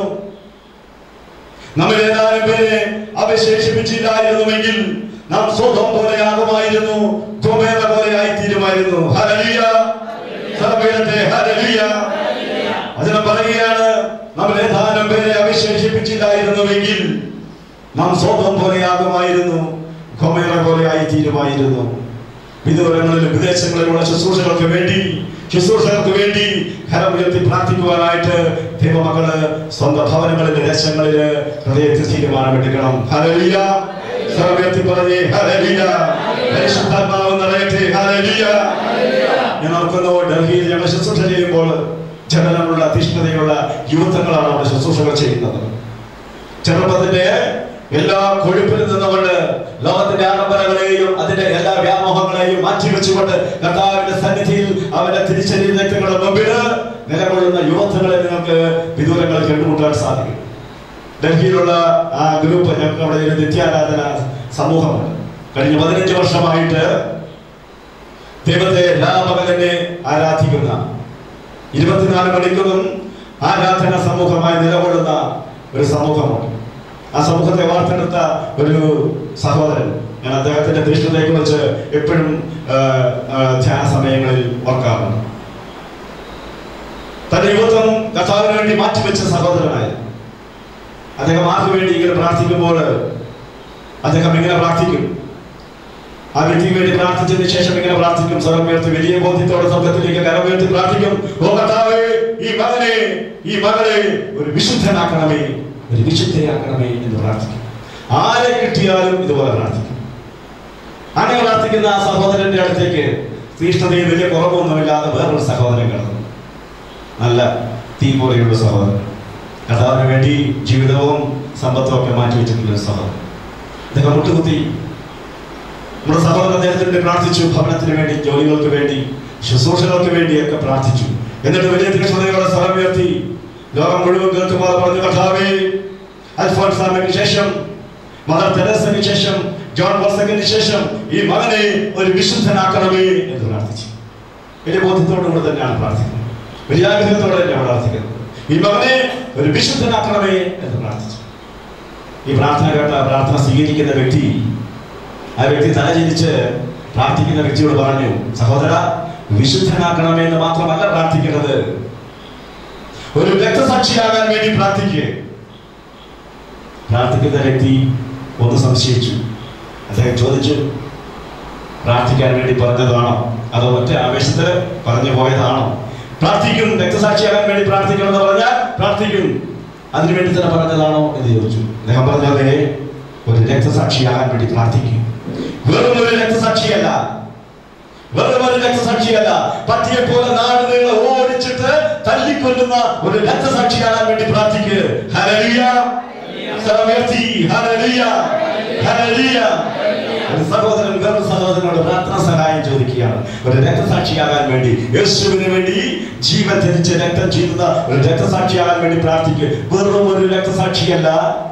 Speaker 1: നമ്മൾ ഏതാനും പേരെ അവശേഷിപ്പിച്ചില്ലായിരുന്നുവെങ്കിൽ നാം സ്വതം പോലെയാകുമായിരുന്നു ത്വമേവ പോലെയായി തീരുമായിരുന്നു ഹല്ലേലൂയ സർവ്വയിടത്തെ ഹല്ലേലൂയ അതിനെ പറയുകയാണ് നമ്മൾ ഏതാനും പേരെ അവശേഷിപ്പിച്ചില്ലായിരുന്നുവെങ്കിൽ നാം സ്വതം പോലെയാകുമായിരുന്നു ഖൊമേറ പോലെയായി തീരുമായിരുന്നു വിദൂരങ്ങളിലും വിദേശങ്ങളിലുള്ള ശുശ്രൂഷകൾക്ക് വേണ്ടി ശുശ്രൂഷകർക്ക് വേണ്ടി കരം ഉയർത്തി പ്രാർത്ഥിക്കുവാനായിട്ട് ദൈവമക്കള് സ്വന്തം ഭവനങ്ങളിലെ ദേശങ്ങളില് ഹൃദയത്തിൽ തീരുമാനമെടുക്കണം ഹല്ലേലൂയ സ്വരം ഉയർത്തി പറഞ്ഞേ ഹല്ലേലൂയ പരിശുദ്ധാത്മാവ് നിറയട്ടെ ഹല്ലേലൂയ ഞാൻ ഓർക്കുന്നു ഡൽഹിയിൽ ഞങ്ങൾ ശുശ്രൂഷ ചെയ്യുമ്പോൾ ജനനമുള്ള തീഷ്ണതയുള്ള യുവത്വങ്ങളാണ് അവിടെ ശുശ്രൂഷകൾ ചെയ്യുന്നത് ചെറുപ്പത്തിന്റെ എല്ലാ കൊഴുപ്പിൽ നിന്നുകൊണ്ട് ലോകത്തിന്റെ ആഡംബരങ്ങളെയും അതിന്റെ എല്ലാ വ്യാമോഹങ്ങളെയും മാറ്റിവെച്ചുകൊണ്ട് കർത്താവിന്റെ സന്നിധിയിൽ അവന്റെ തിരിച്ചറിയ രക്തങ്ങളുടെ മുമ്പിൽ നിലകൊള്ളുന്ന യുവത്വങ്ങളെ നിങ്ങൾക്ക് വിദൂരങ്ങളിൽ കണ്ടുമുട്ടാൻ സാധിക്കും ഡൽഹിയിലുള്ള ആ ഗ്രൂപ്പ് ഞങ്ങൾക്ക് അവിടെ ഒരു നിത്യാരാധന സമൂഹമുണ്ട് കഴിഞ്ഞ പതിനഞ്ച് വർഷമായിട്ട് ദൈവത്തെ രാപകലനെ ആരാധിക്കുന്ന ഇരുപത്തിനാല് മണിക്കൂറും ആരാധന സമൂഹമായി നിലകൊള്ളുന്ന ഒരു സമൂഹമുണ്ട് ആ സമൂഹത്തെ വാർത്തെടുത്ത ഒരു സഹോദരൻ ഞാൻ അദ്ദേഹത്തിന്റെ തീഷ്ണതയെ കുറിച്ച് എപ്പോഴും ആ, ആ, ധ്യാന സമയങ്ങളിൽ ഓർക്കാറുണ്ട് തന്റെ യുവത്വം കർത്താവിന് വേണ്ടി മാറ്റിവെച്ച സഹോദരനായി അദ്ദേഹം ആർക്ക് വേണ്ടി ഇങ്ങനെ പ്രാർത്ഥിക്കുമ്പോൾ അദ്ദേഹം ഇങ്ങനെ പ്രാർത്ഥിക്കും ആ വ്യക്തിക്ക് വേണ്ടി പ്രാർത്ഥിച്ചതിന് ശേഷം ഇങ്ങനെ പ്രാർത്ഥിക്കും സ്വരം ഉയർത്തി വലിയ ബോധ്യത്തോടെ സ്വർഗത്തിലേക്ക് കരം ഉയർത്തി പ്രാർത്ഥിക്കും ഓ കർത്താവേ ഈ മകനെ ഈ മകളെ ഒരു വിശുദ്ധനാക്കണമേ ഒരു വിശുദ്ധയാക്കണമേ എന്ന് പ്രാർത്ഥിക്കും ആരെ കിട്ടിയാലും ഇതുപോലെ പ്രാർത്ഥിക്കും അങ്ങനെ പ്രാർത്ഥിക്കുന്ന ആ സഹോദരന്റെ അടുത്തേക്ക് തീഷ്ണതയിൽ വലിയ കുറവൊന്നുമില്ലാതെ വേറൊരു സഹോദരൻ കിടന്നു നല്ല തീ പോലെയുള്ള സഹോദരൻ കർത്താവിന് വേണ്ടി ജീവിതവും സമ്പത്തും ഒക്കെ മാറ്റി വെച്ചിട്ടുള്ള ഒരു സഹോദരൻ അദ്ദേഹം മുട്ടുകുത്തി നമ്മുടെ സഹോദരൻ അദ്ദേഹത്തിന് വേണ്ടി പ്രാർത്ഥിച്ചു ഭവനത്തിന് വേണ്ടി ജോലികൾക്ക് വേണ്ടി ശുശ്രൂഷകൾക്ക് വേണ്ടിയൊക്കെ പ്രാർത്ഥിച്ചു എന്നിട്ട് വലിയ തീക്ഷ്ണതയോടെ സ്വരം ഉയർത്തി ലോകം മുഴുവൻ കേൾക്കുമ്പോൾ പറഞ്ഞു കർത്താവേ അൽഫോൻസാമിന് ശേഷം മദർ തെരേസയ്ക്ക് ശേഷം ജോൺ ബോസക്കിന് ശേഷം ഈ മകനെ ഒരു വിശുദ്ധനാക്കണമേ എന്ന് പ്രാർത്ഥിച്ചു വലിയ ബോധ്യത്തോടുകൂടെ തന്നെയാണ് പ്രാർത്ഥിക്കുന്നത് വലിയ ആഗ്രഹത്തോടെ തന്നെയാണ് പ്രാർത്ഥിക്കുന്നത് ഈ മകനെ ഒരു വിശുദ്ധനാക്കണമേ എന്ന് പ്രാർത്ഥിച്ചു ഈ പ്രാർത്ഥന കേട്ട പ്രാർത്ഥന സ്വീകരിക്കുന്ന വ്യക്തി ആ വ്യക്തി തലചരിച്ച് പ്രാർത്ഥിക്കുന്ന വ്യക്തിയോട് പറഞ്ഞു സഹോദര വിശുദ്ധനാക്കണമേ എന്ന് മാത്രമല്ല പ്രാർത്ഥിക്കേണ്ടത് ഒരു രക്തസാക്ഷിയാകാൻ വേണ്ടി പ്രാർത്ഥിക്കുക പ്രാർത്ഥിക്കുന്ന വ്യക്തി ഒന്ന് സംശയിച്ചു അദ്ദേഹം ചോദിച്ചു പ്രാർത്ഥിക്കാൻ വേണ്ടി പറഞ്ഞതാണോ അതോ ഒറ്റ ആവേശത്തിൽ പറഞ്ഞു പോയതാണോ പ്രാർത്ഥിക്കും രക്തസാക്ഷിയാകാൻ വേണ്ടി പ്രാർത്ഥിക്കണം എന്ന് പറഞ്ഞാൽ പ്രാർത്ഥിക്കും അതിനു വേണ്ടി തന്നെ പറഞ്ഞതാണോ എന്ന് ചോദിച്ചു അദ്ദേഹം പറഞ്ഞതേ ഒരു രക്തസാക്ഷിയാകാൻ വേണ്ടി പ്രാർത്ഥിക്കും വെറും ഒരു രക്തസാക്ഷിയല്ല വെറും ഒരു രക്തസാക്ഷിയല്ല പട്ടിയെ പോലെ നാട് നീളെ ഓടിച്ചിട്ട് തല്ലിക്കൊല്ലുന്ന ഒരു രക്തസാക്ഷിയാകാൻ വേണ്ടി പ്രാർത്ഥിക്കുക ഹല്ലേലൂയ സർവ്വത്തി ഹല്ലേലൂയ ഹല്ലേലൂയ ഒരു സഹോദരൻ വേറൊരു സഹോദരനോട് പ്രാർത്ഥന സഹായം ചോദിക്കുകയാണ് ഒരു രക്തസാക്ഷിയാകാൻ വേണ്ടി യേശുവിന് വേണ്ടി ജീവൻ ധരിച്ച് രക്തം ചെയ്യുന്ന ഒരു രക്തസാക്ഷിയാകാൻ വേണ്ടി പ്രാർത്ഥിക്കുക വെറും ഒരു രക്തസാക്ഷിയല്ല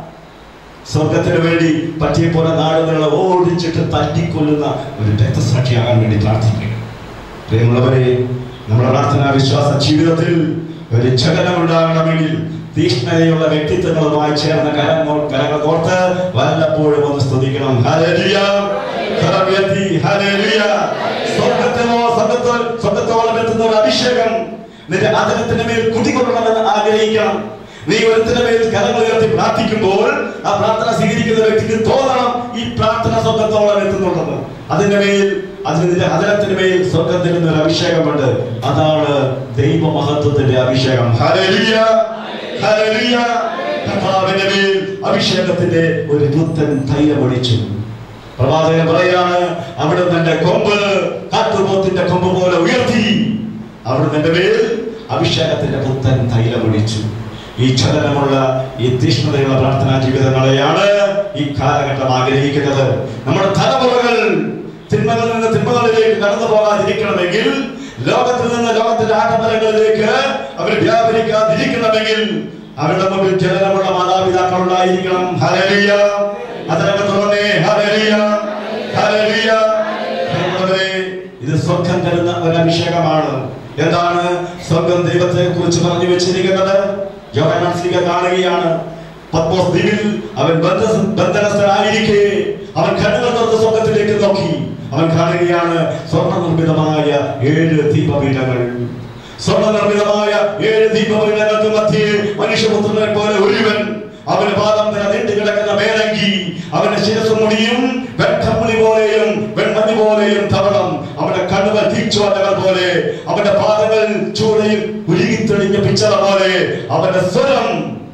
Speaker 1: സ്വർഗത്തിന് വേണ്ടി പറ്റിയെ പോലെ നാടുകളെ ഓടിച്ചിട്ട് തല്ലിക്കൊല്ലുന്ന ഒരു രക്തസാക്ഷിയാകാൻ വേണ്ടി പ്രാർത്ഥിക്കുക പ്രിയമുള്ളവരെ നമ്മുടെ പ്രാർത്ഥനാ വിശ്വാസ ജീവിതത്തിൽ ഒരു ചലനം ഉണ്ടാകണമെങ്കിൽ തീഷ്ണതയുള്ള വ്യക്തിത്വങ്ങളുമായി ചേർന്ന കരങ്ങൾ കരങ്ങൾ കോർത്ത് വല്ലപ്പോഴും ഒന്ന് സ്തുതിക്കണം ഹല്ലേലൂയ കരം ഉയർത്തി ഹല്ലേലൂയ സ്വർഗത്തിനോ സ്വർഗത്തോ സ്വർഗത്തോളം എത്തുന്ന ഒരു അഭിഷേകം നിന്റെ ആദരത്തിന്റെ മേൽ കുടികൊള്ളണമെന്ന് ആഗ്രഹിക്കണം നീ ഒരുത്തിന്റെ മേൽ കരങ്ങൾ ഉയർത്തി പ്രാർത്ഥിക്കുമ്പോൾ ആ പ്രാർത്ഥന സ്വീകരിക്കുന്ന വ്യക്തിക്ക് തോന്നണം ഈ പ്രാർത്ഥന സ്വർഗത്തോളം എത്തുന്നുണ്ടെന്ന് അതിന്റെ മേൽ അതിന് നിന്റെ ഹദരത്തിന് മേൽ സ്വർഗത്തിൽ നിന്ന് ഒരു അഭിഷേകമുണ്ട് അതാണ് ദൈവമഹത്വത്തിന്റെ അഭിഷേകം ഹല്ലേലൂയ ഹല്ലേലൂയ കർത്താവിന്റെ മേൽ അഭിഷേകത്തിന്റെ ഒരു പുത്തൻ തൈലമൊഴിച്ചു പ്രവാചകൻ പറയാണ് അവിടെ തന്റെ കൊമ്പ് കാട്ടുപോത്തിന്റെ കൊമ്പ് പോലെ ഉയർത്തി അവിടെ തന്റെ മേൽ അഭിഷേകത്തിന്റെ പുത്തൻ തൈലമൊഴിച്ചു ഈ ചലനമുള്ള ഈ തീഷ്ണതയുള്ള പ്രാർത്ഥനാ ജീവിതങ്ങളെയാണ് ഈ കാലഘട്ടം ആഗ്രഹിക്കുന്നത് നമ്മുടെ തലമുറകൾ തിന്മകളിൽ നിന്ന് തിന്മകളിലേക്ക് കടന്നു പോകാതിരിക്കണമെങ്കിൽ ലോകത്തിൽ നിന്ന് ലോകത്തിന്റെ ആഡംബരങ്ങളിലേക്ക് അവർ വ്യാപരിക്കാതിരിക്കണമെങ്കിൽ അവരുടെ മുമ്പിൽ ചലനമുള്ള മാതാപിതാക്കൾ ഉണ്ടായിരിക്കണം ഹരലിയ അതിനൊക്കെ തുറന്നേ ഹരലിയ ഹരലിയ പ്രിയമുള്ളവരെ, ഇത് സ്വർഗം തരുന്ന ഒരു അഭിഷേകമാണ് എന്താണ് സ്വർഗം ദൈവത്തെ കുറിച്ച് പറഞ്ഞു വെച്ചിരിക്കുന്നത് യോഹനാൻസിക കാണുകയാണ് പത്മോസ് ദ്വീപിൽ അവൻ ബന്ധ- ബന്ധനസ്ഥനായിരിക്കെ അവൻ കണ്ണുകൾ തുറന്ന് സ്വർഗത്തിലേക്ക് നോക്കി അവൻ കാണുകയാണ് സ്വർണ്ണ നിർമ്മിതമായ ഏഴ് ദീപപീഠങ്ങൾ സ്വർണ്ണ നിർമ്മിതമായ ഏഴ് ദീപപീഠങ്ങൾക്ക് മധ്യേ മനുഷ്യപുത്രനെ പോലെ ഒരുവൻ അവന് പാദം തന്നെ നീണ്ടു കിടക്കുന്ന മേലങ്കി അവന്റെ ശിരസ് മുടിയും വെട്ടമുളി പോലെയും വെൺമണി പോലെയും തവണം അവന്റെ കണ്ണുകൾ തീച്ചോട്ടകൾ പോലെ അവന്റെ പാദങ്ങൾ ചൂടയിൽ ഉരുകിത്തെളിഞ്ഞ പിച്ചറ പോലെ അവന്റെ സ്വരം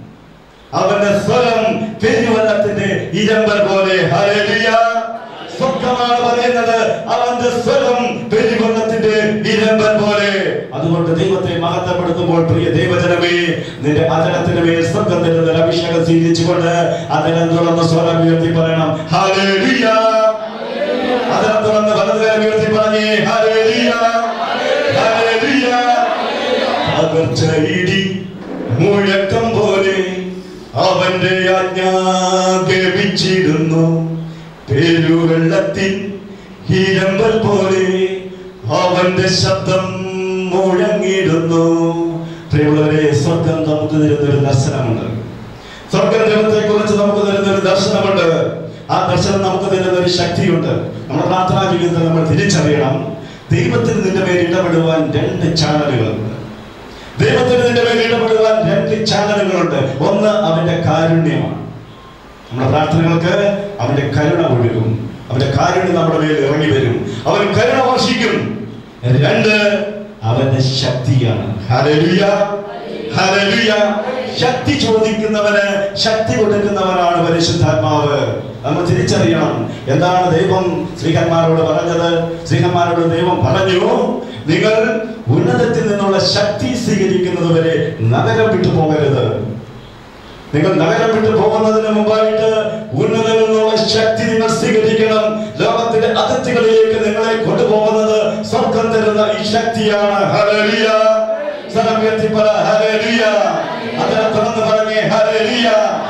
Speaker 1: അവന്റെ സ്വരം പെരുവെള്ളത്തിന്റെ ഇരമ്പൽ പോലെ ഹല്ലേലൂയ സ്വന്തമാണ് പറയുന്നത് അവന്റെ സ്വരം പെരുവെള്ളത്തിന്റെ ഇരമ്പൽ പോലെ അതുകൊണ്ട് ദൈവത്തെ മഹത്വപ്പെടുത്തുമ്പോൾ പ്രിയ ദൈവജനമേ നിന്റെ അതരത്തിന് മേൽ സ്വർഗത്തിൽ നിന്ന് ഒരു അഭിഷേകം സ്വീകരിച്ചുകൊണ്ട് അതരം തുറന്ന് സ്വരം ഉയർത്തി പറയണം ഹല്ലേലൂയ അതരം തുറന്ന് വലതുകരം ഉയർത്തി പറഞ്ഞേ ഹല്ലേലൂയ ഹല്ലേലൂയ പകർച്ചയിടി മുഴക്കം പോലെ അവന്റെ ആജ്ഞ കേൾപ്പിച്ചിടുന്നു പെരുവെള്ളത്തിൽ പോലെ അവന്റെ ശബ്ദം മുഴങ്ങിടുന്നു പ്രിയമുള്ളവരെ സ്വർഗം നമുക്ക് തരുന്ന ഒരു ദർശനമുണ്ട് സ്വർഗം ദൈവത്തെ കുറിച്ച് നമുക്ക് തരുന്ന ഒരു ദർശനമുണ്ട് ആ ദർശനം നമുക്ക് തരുന്ന ഒരു ശക്തിയുണ്ട് നമ്മുടെ പ്രാർത്ഥനാ ജീവിതത്തിൽ നമ്മൾ തിരിച്ചറിയണം ദൈവത്തിന് നിന്റെ മേൽ ഇടപെടുവാൻ രണ്ട് ചാനലുകളുണ്ട് ദൈവത്തിന് നിന്റെ മേൽ ഇടപെടുവാൻ രണ്ട് ചാനലുകളുണ്ട് ഒന്ന് അവന്റെ കാരുണ്യമാണ് നമ്മുടെ പ്രാർത്ഥനകൾക്ക് അവന്റെ കരുണ ഒഴുകും അവന്റെ കാരുണ്യം നമ്മുടെ മേൽ ഇറങ്ങി വരും അവൻ കരുണ വർഷിക്കും രണ്ട് അവന്റെ ശക്തിയാണ് ഹല്ലേലൂയ ഹല്ലേലൂയ ശക്തി ചോദിക്കുന്നവന് ശക്തി കൊടുക്കുന്നവനാണ് പരിശുദ്ധാത്മാവ് നമ്മൾ തിരിച്ചറിയണം എന്താണ് ദൈവം ശ്രീഹന്മാരോട് പറഞ്ഞത് ശ്രീഹന്മാരോട് ദൈവം പറഞ്ഞു നിങ്ങൾ ഉന്നതത്തിൽ നിന്നുള്ള ശക്തി സ്വീകരിക്കുന്നത് വരെ നഗരം വിട്ടു പോകരുത് നിങ്ങൾ നഗരം വിട്ടു പോകുന്നതിന് മുമ്പായിട്ട് ഉന്നതത്തിൽ നിന്നുള്ള ശക്തി നിങ്ങൾ സ്വീകരിക്കണം ലോകത്തിന്റെ അതിർത്തികളിലേക്ക് നിങ്ങളെ കൊണ്ടുപോകുന്നത് സ്വർഗം തരുന്ന ഈ ശക്തിയാണ് ഹല്ലേലൂയ സ്വരം ഉയർത്തി പറ ഹല്ലേലൂയ അതിനെ തുറന്ന് പറഞ്ഞേ ഹല്ലേലൂയ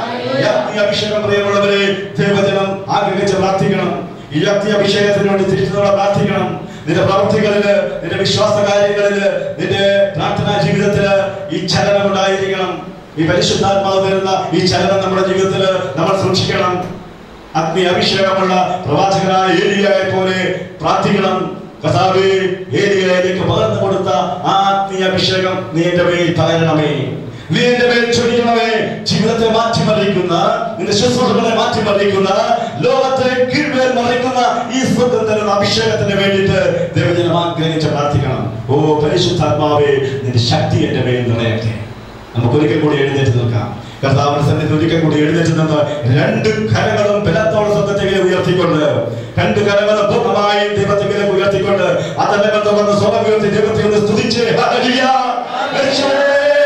Speaker 1: ഈ അഗ്നി അഭിഷേകം പ്രിയമുള്ളവരെ ദൈവജനം ആഗ്രഹിച്ച് പ്രാർത്ഥിക്കണം ഈ അഗ്നി അഭിഷേകത്തിന് വേണ്ടി തിരിച്ചുള്ള പ്രാർത്ഥിക്കണം നിന്റെ പ്രവർത്തികളില് നിന്റെ വിശ്വാസ കാര്യങ്ങളില് നിന്റെ പ്രാർത്ഥനാ ജീവിതത്തില് ഈ ചലനം ഉണ്ടായിരിക്കണം ഈ പരിശുദ്ധാത്മാവ് തരുന്ന ഈ ചലനം നമ്മുടെ ജീവിതത്തിൽ നമ്മൾ സൂക്ഷിക്കണം അഗ്നി അഭിഷേകമുള്ള പ്രവാചകനായ ഏലിയായെ പോലെ പ്രാർത്ഥിക്കണം കഥാവേ ഏലിയയിലേക്ക് പകർന്നു കൊടുത്ത ആ അഗ്നി അഭിഷേകം നീ എന്റെ മേൽ പകരണമേ നീ എന്റെ മേൽ ചൊരിയണമേ ജീവിതത്തെ മാറ്റിമറിക്കുന്ന നിന്റെ ശുശ്രൂഷകളെ മാറ്റിമറിക്കുന്ന ലോകത്തെ കീഴ്മേൽ മറിക്കുന്ന ഈ സ്വർഗം തരുന്ന അഭിഷേകത്തിന് വേണ്ടിയിട്ട് ദൈവജനം ആഗ്രഹിച്ച് പ്രാർത്ഥിക്കണം ഓ പരിശുദ്ധാത്മാവേ നിന്റെ ശക്തി എന്റെ മേൽ നിറയട്ടെ നമുക്ക് ഒരിക്കൽ കൂടി എഴുന്നേറ്റ് നിൽക്കാം കർത്താവിന്റെ സന്നിധി ഒരിക്കൽ കൂടി എഴുന്നേറ്റ് നിന്ന് രണ്ട് കരങ്ങളും ബലത്തോടെ സ്വർഗത്തിലേക്ക് ഉയർത്തിക്കൊണ്ട് രണ്ട് കരങ്ങളും പൂർണ്ണമായും ദൈവത്തിലേക്ക് ഉയർത്തിക്കൊണ്ട് അതല്ല തുറന്ന് സ്വർഗം ഉയർത്തി ദൈവത്തെ ഒന്ന് സ്തുതിച്ച് ഹല്ലേലൂയ. യേശുവേ.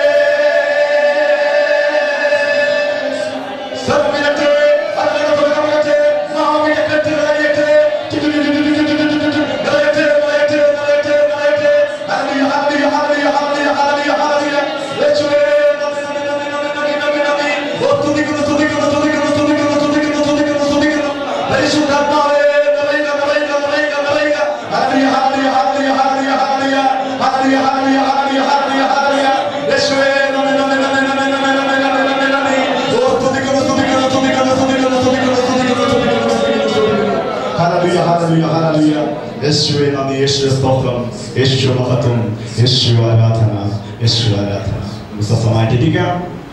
Speaker 1: സർവ്വജനത്തെ, അതല്ല തുറന്ന് ഉയർത്തി, നാവിനെ കെട്ടി നിറയട്ടെ. നിറയട്ടെ, നിറയട്ടെ, നിറയട്ടെ, നിറയട്ടെ. ഹല്ലേലൂയ, ഹല്ലേലൂയ, ഹല്ലേലൂയ, ഹല്ലേലൂയ, ഹല്ലേലൂയ, ഹല്ലേലൂയ. യേശുവേ, നന്ദി, നന്ദി, നന്ദി, നന്ദി, നന്ദി, നന്ദി, നന്ദി. ഓ, സ്തുതിക്കുന്നു, സ്തുതിക്കുന്നു, സ്തുതിക്കുന്നു, സ്തുതിക്കുന്നു, സ്തുതിക്കുന്നു, സ്തുതിക്കുന്നു, സ്തുതിക്കുന്നു. പരിശുദ്ധാത്മാവേ, നിറയുക, നിറയുക, നിറയുക, നിറയുക. ഹല്ലേലൂയ, ഹല്ലേലൂയ, ഹല്ലേലൂയ, ഹല്ലേലൂയ, ഹല്ലേലൂയ. ഹല്ലേലൂയ, ഹല്ലേലൂയ, ഹല്ലേലൂയ, ഹല്ലേലൂയ, ഹല്ലേലൂയ. യേശുവേ, നന്ദി, നന്ദി, നന്ദി, നന്ദി, നന്ദി, നന്ദി, നന്ദി, നന്ദി, നന്ദി. ഓ, സ്തുതിക്കുന്നു, സ്തുതിക്കുന്നു, സ്തുതിക്കുന്നു, സ്തുതിക്കുന്നു, സ്തുതിക്കുന്നു, സ്തുതിക്കുന്നു, സ്തുതിക്കുന്നു, സ്തുതിക്കുന്നു, സ്തുതിക്കുന്നു. ഹല്ലേലൂയ, ഹല്ലേലൂയ, ഹല്ലേലൂയ. യേശുവേ നന്ദി യേശുവേ സ്തോത്രം യേശു മഹത്വം യേശു ആരാധന യേശു ആരാധന വിശ്വസമായിട്ടിരിക്കാം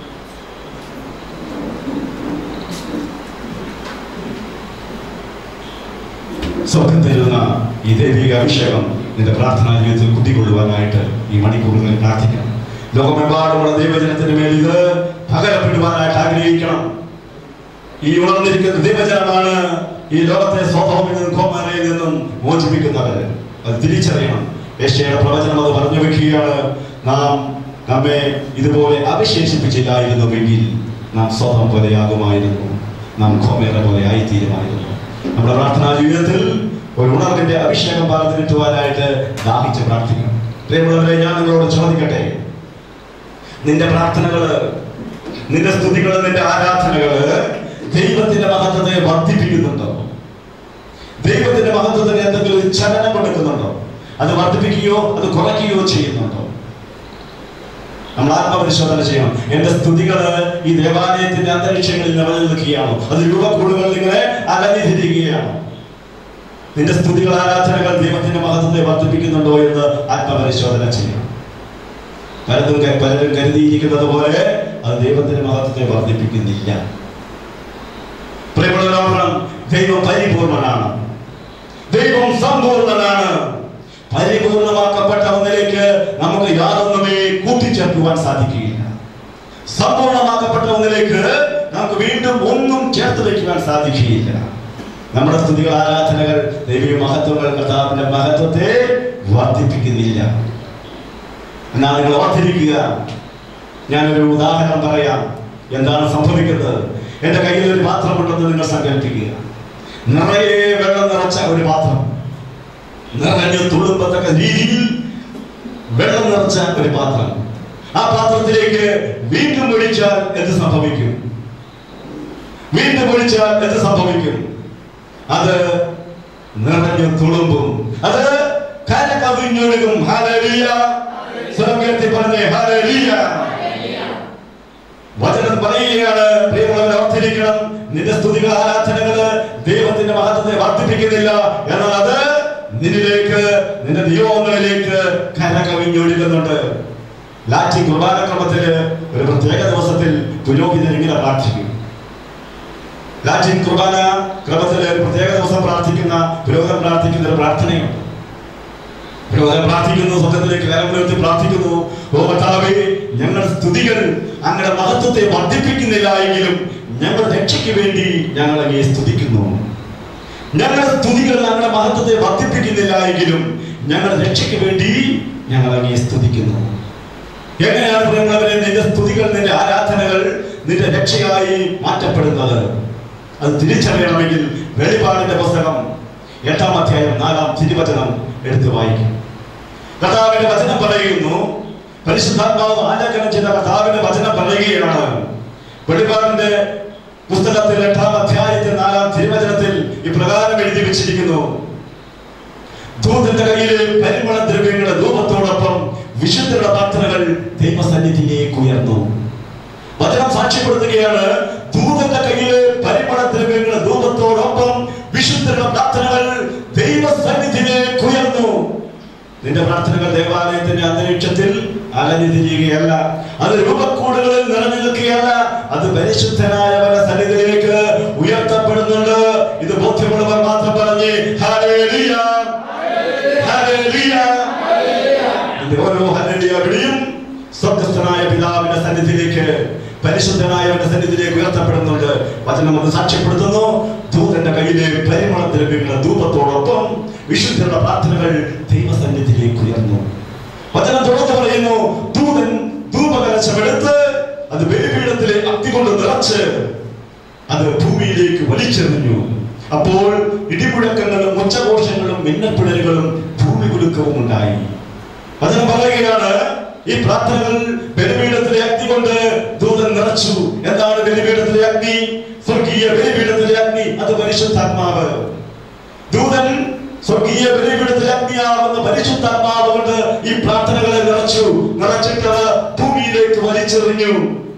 Speaker 1: സ്വർഗം തരുന്ന ഈ ദൈവിക അഭിഷേകം നിന്റെ പ്രാർത്ഥനാ ജീവിതത്തിൽ കുത്തിക്കൊള്ളുവാനായിട്ട് ഈ മണിക്കൂറുകളിൽ പ്രാർത്ഥിക്കണം ലോകമെമ്പാടുമുള്ള ദൈവജനത്തിന് മേൽ ഇത് പകരപ്പെടുവാനായിട്ട് ആഗ്രഹിക്കണം ഈ ഉണർന്നിരിക്കുന്ന ദൈവജനമാണ് ഈ ലോകത്തെ സ്വഭാവത്തിൽ നിന്നും കോമാനയിൽ നിന്നും മോചിപ്പിക്കുന്നവര് അത് തിരിച്ചറിയണം യേശയുടെ പ്രവചനം അത് പറഞ്ഞു വെക്കുകയാണ് നാം നമ്മെ ഇതുപോലെ അവശേഷിപ്പിച്ചില്ലായിരുന്നുവെങ്കിൽ നാം സ്വതം പോലെയാകുമായിരുന്നു നാം കോമേറ പോലെ ആയിത്തീരുമായിരുന്നു നമ്മുടെ പ്രാർത്ഥനാ ജീവിതത്തിൽ ഒരു ഉണർവിന്റെ അഭിഷേകം പകർന്നു കിട്ടുവാനായിട്ട് ദാഹിച്ച് പ്രാർത്ഥിക്കണം പ്രിയമുള്ളവരെ ഞാൻ നിങ്ങളോട് ചോദിക്കട്ടെ നിന്റെ പ്രാർത്ഥനകള് നിന്റെ സ്തുതികള് നിന്റെ ആരാധനകള് ദൈവത്തിന്റെ മഹത്വത്തെ വർദ്ധിപ്പിക്കുന്നുണ്ടോ ദൈവത്തിന്റെ മഹത്വത്തിന് എന്തെങ്കിലും ഒരു ചലനം കൊടുക്കുന്നുണ്ടോ അത് വർദ്ധിപ്പിക്കുകയോ അത് കുറയ്ക്കുകയോ ചെയ്യുന്നുണ്ടോ നമ്മൾ ആത്മപരിശോധന ചെയ്യണം എന്റെ സ്തുതികള് ഈ ദേവാലയത്തിന്റെ അന്തരീക്ഷങ്ങളിൽ നിലനിൽക്കുകയാണോ അത് രൂപക്കൂടുകൾ നിങ്ങളെ അലഞ്ഞിരിക്കുകയാണോ നിന്റെ സ്തുതികൾ ആരാധനകൾ ദൈവത്തിന്റെ മഹത്വത്തെ വർദ്ധിപ്പിക്കുന്നുണ്ടോ എന്ന് ആത്മപരിശോധന ചെയ്യണം പലതും ക- പലരും കരുതിയിരിക്കുന്നത് പോലെ അത് ദൈവത്തിന്റെ മഹത്വത്തെ വർദ്ധിപ്പിക്കുന്നില്ല പ്രിയമുള്ളവരോട് ദൈവം പരിപൂർണനാണ് ദൈവം സമ്പൂർണനാണ് പരിപൂർണമാക്കപ്പെട്ട ഒന്നിലേക്ക് നമുക്ക് യാതൊന്നുമേ കൂട്ടിച്ചേർക്കുവാൻ സാധിക്കുകയില്ല സമ്പൂർണമാക്കപ്പെട്ട ഒന്നിലേക്ക് നമുക്ക് വീണ്ടും ഒന്നും ചേർത്ത് വയ്ക്കുവാൻ സാധിക്കുകയില്ല നമ്മുടെ സ്തുതികൾ ആരാധനകൾ ദൈവിക മഹത്വങ്ങൾ കർത്താവിന്റെ മഹത്വത്തെ വർദ്ധിപ്പിക്കുന്നില്ല എന്നാൽ നിങ്ങൾ ഓർത്തിരിക്കുക ഞാനൊരു ഉദാഹരണം പറയാം എന്താണ് സംഭവിക്കുന്നത് എന്റെ കയ്യിൽ ഒരു പാത്രമുണ്ടെന്ന് നിങ്ങൾ സങ്കല്പിക്കുക നിറയെ വെള്ളം നിറച്ച ഒരു പാത്രം നിറഞ്ഞു തുളുമ്പത്തക്ക രീതിയിൽ വെള്ളം നിറച്ച ഒരു പാത്രം ആ പാത്രത്തിലേക്ക് വീണ്ടും ഒഴിച്ചാൽ എന്ത് സംഭവിക്കും വീണ്ടും ഒഴിച്ചാൽ എന്ത് സംഭവിക്കും അത് നിറഞ്ഞു തുളുമ്പും അത് കര കവിഞ്ഞൊഴുകും ഹല്ലേലൂയ സ്വർഗത്തിൽ പറഞ്ഞേ ഹല്ലേലൂയ വചനം പറയുകയാണ് പ്രിയമുള്ളവരെ ഓർത്തിരിക്കണം നിന്റെ സ്തുതികൾ ആരാധനകള് ദൈവത്തിന്റെ മഹത്വത്തെ വർദ്ധിപ്പിക്കുന്നില്ല എന്നാൽ അത് നിന്നിലേക്ക് നിന്റെ നിയോഗങ്ങളിലേക്ക് കരകവിഞ്ഞൊഴുകുന്നുണ്ട് ലാറ്റിൻ കുർബാന ക്രമത്തില് ഒരു പ്രത്യേക ദിവസത്തിൽ പുരോഹിതൻ ഇങ്ങനെ പ്രാർത്ഥിക്കും ലാറ്റിൻ കുർബാന ക്രമത്തില് ഒരു പ്രത്യേക ദിവസം പ്രാർത്ഥിക്കുന്ന പുരോഹിതൻ പ്രാർത്ഥിക്കുന്ന ഒരു പ്രാർത്ഥനയുണ്ട് പുരോഹിതൻ പ്രാർത്ഥിക്കുന്നു സ്വർഗത്തിലേക്ക് കരമുയർത്തി പ്രാർത്ഥിക്കുന്നു ഓ കർത്താവേ ഞങ്ങളുടെ സ്തുതികൾ അങ്ങയുടെ മഹത്വത്തെ വർദ്ധിപ്പിക്കുന്നില്ല എങ്കിലും ഞങ്ങളുടെ രക്ഷയ്ക്ക് വേണ്ടി ഞങ്ങൾ അങ്ങേ സ്തുതിക്കുന്നു ഞങ്ങളുടെ സ്തുതികൾ ഞങ്ങളുടെ മഹത്വത്തെ വർദ്ധിപ്പിക്കുന്നില്ല എങ്കിലും ഞങ്ങളുടെ രക്ഷയ്ക്ക് വേണ്ടി ഞങ്ങൾ അങ്ങേ സ്തുതിക്കുന്നു എങ്ങനെയാണ് പ്രിയമുള്ളവരെ നിന്റെ സ്തുതികൾ നിന്റെ ആരാധനകൾ നിന്റെ രക്ഷയായി മാറ്റപ്പെടുന്നത് അത് തിരിച്ചറിയണമെങ്കിൽ വെളിപാടിന്റെ പുസ്തകം എട്ടാം അധ്യായം നാലാം തിരുവചനം എടുത്ത് വായിക്കും കർത്താവിന്റെ വചനം പറയുന്നു പരിശുദ്ധാത്മാവ് ആലേഖനം ചെയ്ത കർത്താവിന്റെ വചനം പറയുകയാണ് വെളിപാടിന്റെ പുസ്തകത്തിൽ എട്ടാം അധ്യായത്തിൽ നാലാം തിരുവചനത്തിൽ ഇപ്രകാരം എഴുതി വെച്ചിരിക്കുന്നു ദൂതന്റെ കയ്യിലെ പരിമള ദ്രവ്യങ്ങളുടെ ധൂപത്തോടൊപ്പം വിശുദ്ധരുടെ പ്രാർത്ഥനകൾ ദൈവസന്നിധിയിലേക്ക് ഉയർന്നു വചനം സാക്ഷ്യപ്പെടുത്തുകയാണ് ദൂതന്റെ കയ്യിലെ പരിമള ദ്രവ്യങ്ങളുടെ ധൂപത്തോടൊപ്പം വിശുദ്ധരുടെ പ്രാർത്ഥനകൾ ദൈവസന്നിധിയിലേക്ക് ഉയർന്നു നിന്റെ പ്രാർത്ഥനകൾ ദേവാലയത്തിന്റെ അന്തരീക്ഷത്തിൽ അലഞ്ഞു തിരിയുകയല്ല അത് രൂപക്കൂടുകളിൽ നിറഞ്ഞു നിൽക്കുകയല്ല അത് പരിശുദ്ധനായവരുടെ സന്നിധിയിലേക്ക് ഉയർത്തപ്പെടുന്നുണ്ട് ഇത് ബോധ്യമുള്ളവർ മാത്രം പറഞ്ഞ് ഹല്ലേലൂയ ഹല്ലേലൂയ ഇതിന്റെ ഓരോ ഹല്ലേലൂയ വിളിയും സ്വർഗസ്ഥനായ പിതാവിന്റെ സന്നിധിയിലേക്ക് പരിശുദ്ധനായവന്റെ സന്നിധിയിലേക്ക് ഉയർത്തപ്പെടുന്നുണ്ട് വചനം അത് സാക്ഷ്യപ്പെടുത്തുന്നു ദൂതന്റെ കയ്യിലെ പരിമള ദ്രവ്യങ്ങളുടെ ധൂപത്തോടൊപ്പം വിശുദ്ധരുടെ പ്രാർത്ഥനകൾ ദൈവസന്നിധിയിലേക്ക് ഉയർന്നു വചനം തുടർന്ന് പറയുന്നു ദൂതൻ ധൂപകലശമെടുത്ത് അത് ബലിപീഠത്തിലെ അഗ്നി കൊണ്ട് നിറച്ച് അത് ഭൂമിയിലേക്ക് വലിച്ചെറിഞ്ഞു അപ്പോൾ ഇടിമുഴക്കങ്ങളും ഉച്ചഘോഷങ്ങളും മിന്നപ്പിടലുകളും ഭൂമി കുലുക്കവും ഉണ്ടായി വചനം പറയുകയാണ് ഈ പ്രാർത്ഥനകൾ ബലിപീഠത്തിലെ അഗ്നി കൊണ്ട് ദൂതൻ നിറച്ചു എന്താണ് ബലിപീഠത്തിലെ അഗ്നി സ്വർഗീയ ബലിപീഠത്തിലെ അഗ്നി അത് പരിശുദ്ധാത്മാവ് ദൂതൻ സ്വർഗീയ ബലിപീഠത്തിലെ അഗ്നിയാവുന്ന പരിശുദ്ധാത്മാവ് കൊണ്ട് ഈ പ്രാർത്ഥനകളെ നിറച്ചു നിറച്ചിട്ട് അത് ഭൂമിയിലേക്ക് വലിച്ചെറിഞ്ഞു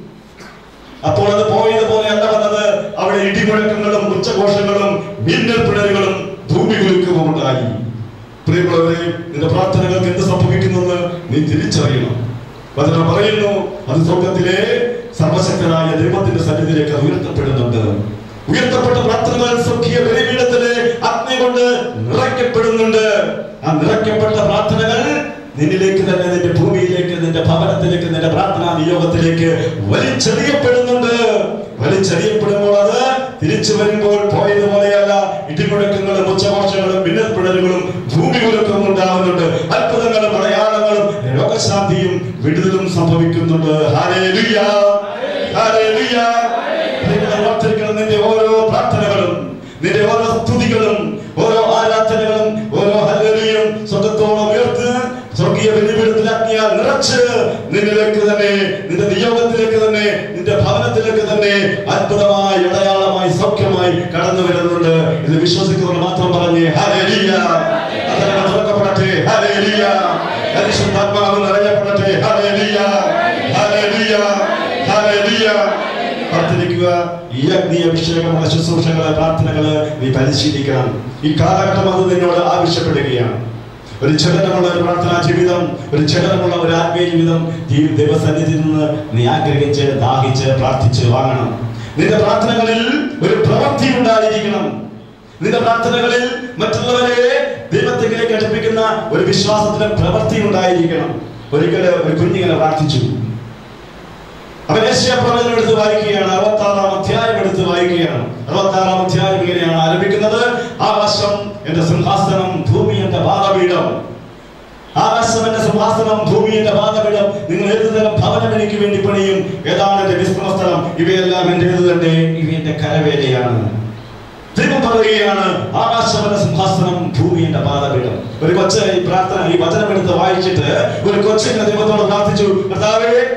Speaker 1: അപ്പോൾ അത് പോയതുപോലെ അല്ല വന്നത് അവിടെ ഇടിമുഴക്കങ്ങളും ഉച്ചഘോഷങ്ങളും മിന്നൽ പിണരുകളും ഭൂമി കുലുക്കവും ഉണ്ടായി പ്രിയമുള്ളവരെ നിന്റെ പ്രാർത്ഥനകൾക്ക് എന്ത് സംഭവിക്കുന്നെന്ന് നീ തിരിച്ചറിയണം വചനം പറയുന്നു അത് സ്വർഗത്തിലെ സർവശക്തനായ ദൈവത്തിന്റെ സന്നിധിയിലേക്ക് അത് ഉയർത്തപ്പെടുന്നുണ്ട് ഉയർത്തപ്പെട്ട പ്രാർത്ഥനകൾ സ്വർഗീയ ബലിപീഠത്തിലെ അഗ്നി കൊണ്ട് നിറയ്ക്കപ്പെടുന്നുണ്ട് ആ നിറയ്ക്കപ്പെട്ട പ്രാർത്ഥനകൾ നിന്നിലേക്ക് തന്നെ നിന്റെ ഭൂമിയിലേക്ക് നിന്റെ ഭവനത്തിലേക്ക് നിന്റെ പ്രാർത്ഥനാ നിയോഗത്തിലേക്ക് വലിച്ചെറിയപ്പെടുന്നുണ്ട് വലിച്ചെറിയപ്പെടുമ്പോൾ അത് തിരിച്ചു വരുമ്പോൾ പോയതുപോലെയല്ല ഇടിമുഴക്കങ്ങളും ഉച്ചഘോഷങ്ങളും മിന്നൽപ്പിടലുകളും ഭൂമി കുലുക്കവും ഉണ്ടാകുന്നുണ്ട് അത്ഭുതങ്ങളും അടയാളങ്ങളും രോഗശാന്തിയും വിടുതലും സംഭവിക്കുന്നുണ്ട് ഹല്ലേലൂയ ഹല്ലേലൂയ നിങ്ങൾ ഓർത്തിരിക്കണം നിന്റെ ഓരോ പ്രാർത്ഥനകളും നിന്റെ ഓരോ സ്തുതികളും ഓരോ ആരാധനകളും ഓരോ ഹല്ലേലൂയും സ്വർഗത്തോളം ഉയർത്ത് സ്വർഗീയ വെല്ലുവിളത്തിൽ അഗ്നിയാൽ നിറച്ച് നിന്നിലേക്ക് തന്നെ നിന്റെ നിയോഗത്തിലേക്ക് തന്നെ നിന്റെ ഭവനത്തിലേക്ക് തന്നെ അത്ഭുതമായി അടയാളമായി സൗഖ്യമായി കടന്നു വരുന്നുണ്ട് ഇത് വിശ്വസിക്കുന്നവർ മാത്രം പറഞ്ഞ് ഹല്ലേലൂയ അതരങ്ങൾ തുറക്കപ്പെടട്ടെ ഹല്ലേലൂയ പരിശുദ്ധാത്മാവ് നിറയപ്പെടട്ടെ ഹല്ലേലൂയ ഹല്ലേലൂയ ഹല്ലേലൂയ പ്രാർത്ഥിക്കുക ഈ അഗ്നി അഭിഷേകമുള്ള ശുശ്രൂഷകള് പ്രാർത്ഥനകള് നീ പരിശീലിക്കണം ഈ കാലഘട്ടം അത് നിന്നോട് ആവശ്യപ്പെടുകയാണ് ഒരു ചലനമുള്ള ഒരു പ്രാർത്ഥനാ ജീവിതം ഒരു ചലനമുള്ള ഒരു ആത്മീയ ജീവിതം ദൈവ- ദൈവസന്നിധിയിൽ നിന്ന് നീ ആഗ്രഹിച്ച് ദാഹിച്ച് പ്രാർത്ഥിച്ച് വാങ്ങണം നിന്റെ പ്രാർത്ഥനകളിൽ ഒരു പ്രവൃത്തി ഉണ്ടായിരിക്കണം നിന്റെ പ്രാർത്ഥനകളിൽ മറ്റുള്ളവരെ ദൈവത്തിലേക്ക് അടുപ്പിക്കുന്ന ഒരു വിശ്വാസത്തിന്റെ പ്രവൃത്തി ഉണ്ടായിരിക്കണം ഒരിക്കല് ഒരു കുഞ്ഞിങ്ങനെ പ്രാർത്ഥിച്ചു അവൻ യേശയപ്രവചനം എടുത്ത് വായിക്കുകയാണ് അറുപത്താറാം അധ്യായം എടുത്ത് വായിക്കുകയാണ് അറുപത്താറാം അധ്യായം ഇങ്ങനെയാണ് ആരംഭിക്കുന്നത് ആകാശം എന്റെ സിംഹാസനം ഭൂമി എന്റെ പാദപീഠം ആകാശം എന്റെ സിംഹാസനം ഭൂമി എന്റെ പാദപീഠം നിങ്ങൾ ഏത് തരം ഭവനം എനിക്ക് വേണ്ടി പണിയും ഏതാണ് എന്റെ വിശ്രമസ്ഥലം ഇവയെല്ലാം എന്റെ തന്നെ ഇവ എന്റെ കരവേലയാണ് ദൈവം പറയുകയാണ് ആകാശവന സിംഹാസനം ഭൂമി എന്റെ പാദപീഠം ഒരു കൊച്ച് ഈ പ്രാർത്ഥന ഈ വചനം എടുത്ത് വായിച്ചിട്ട് ഒരു കൊച്ചിനെ ദൈവത്തോട് പ്രാർത്ഥിച്ചു കർത്താവേ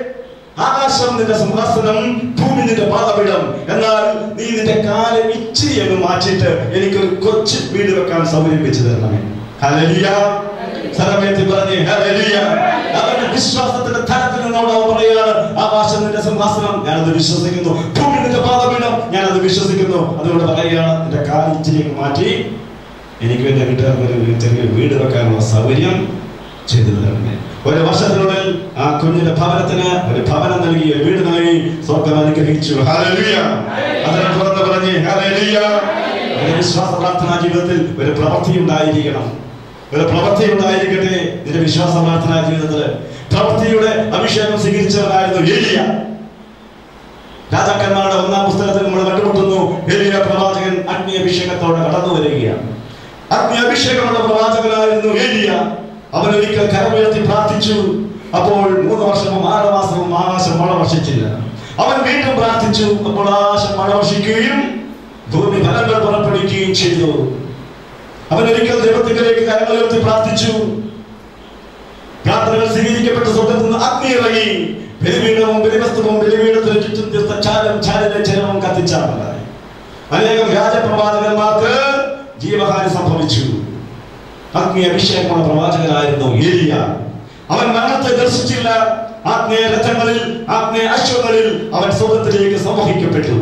Speaker 1: ആകാശം നിന്റെ സിംഹാസനം ഭൂമി നിന്റെ പാതപീഠം എന്നാൽ നീ നിന്റെ കാലം ഇച്ചിരി അങ്ങ് മാറ്റിയിട്ട് എനിക്കൊരു കൊച്ചു വീട് വെക്കാൻ സൗകര്യം വെച്ച് തരണമേ ഹല്ലേലൂയ സ്ഥലമേത്തി പറഞ്ഞേ ഹല്ലേലൂയ അവന്റെ വിശ്വാസത്തിന്റെ തലത്തിൽ നിന്നോട് അവൻ പറയുകയാണ് ആകാശം നിന്റെ സിംഹാസനം ഞാനത് വിശ്വസിക്കുന്നു ഭൂമി നിന്റെ പാതപീഠം ഞാനത് വിശ്വസിക്കുന്നു അതുകൊണ്ട് പറയുകയാണ് നിന്റെ കാലം ഇച്ചിരി അങ്ങ് മാറ്റി എനിക്ക് എന്റെ വീട്ടുകാർക്ക് ഒരു ചെറിയ വീട് വെക്കാനുള്ള സൗകര്യം ചെയ്തു തരണമേ ഒരു വർഷത്തിനുള്ളിൽ ആ കുഞ്ഞിന്റെ ഭവനത്തിന് ഒരു ഭവനം നൽകി ഒരു വീട് നൽകി സ്വർഗം അനുഗ്രഹിച്ചു ഹല്ലേലൂയ അതിനെ തുറന്ന് പറഞ്ഞ് ഹല്ലേലൂയ ഒരു വിശ്വാസ പ്രാർത്ഥനാ ജീവിതത്തിൽ ഒരു പ്രവൃത്തി ഉണ്ടായിരിക്കണം ഒരു പ്രവൃത്തി ഉണ്ടായിരിക്കട്ടെ നിന്റെ വിശ്വാസ പ്രാർത്ഥനാ ജീവിതത്തിൽ പ്രവൃത്തിയുടെ അഭിഷേകം സ്വീകരിച്ചവരായിരുന്നു ഏലിയ രാജാക്കന്മാരുടെ ഒന്നാം പുസ്തകത്തിൽ നമ്മൾ കണ്ടുമുട്ടുന്നു ഏലിയ പ്രവാചകൻ അഗ്നി അഭിഷേകത്തോടെ കടന്നു വരികയാണ് അഗ്നി അഭിഷേകമുള്ള പ്രവാചകനായിരുന്നു ഏലിയ അവൻ ഒരിക്കൽ കരമുയർത്തി പ്രാർത്ഥിച്ചു അപ്പോൾ മൂന്ന് വർഷവും ആറ് മാസവും ആകാശം മഴ വർഷിച്ചില്ല അവൻ വീണ്ടും പ്രാർത്ഥിച്ചു അപ്പോൾ ആകാശം മഴ വർഷിക്കുകയും ഭൂമി ഫലങ്ങൾ പുറപ്പെടുവിക്കുകയും ചെയ്തു അവൻ ഒരിക്കൽ ദൈവത്തിലേക്ക് കരമുയർത്തി പ്രാർത്ഥിച്ചു പ്രാർത്ഥനകൾ സ്വീകരിക്കപ്പെട്ട സ്വർഗത്തിൽ നിന്ന് അഗ്നി ഇറങ്ങി ബലിപീഠവും ബലിവസ്തുവും ബലിപീഠത്തിന് ചുറ്റും തീർത്ത ചാരം ചാലിലെ ചരവും കത്തിച്ചാറുണ്ടായി അനേകം രാജപ്രവാചകന്മാർക്ക് ജീവഹാനി സംഭവിച്ചു അഗ്നി അഭിഷേകമുള്ള പ്രവാചകനായിരുന്നു ഏലിയ അവൻ മരണത്തെ ദർശിച്ചില്ല ആത്മീയ രഥങ്ങളിൽ ആത്മീയ അശ്വങ്ങളിൽ അവൻ സ്വർഗത്തിലേക്ക് സംവഹിക്കപ്പെട്ടു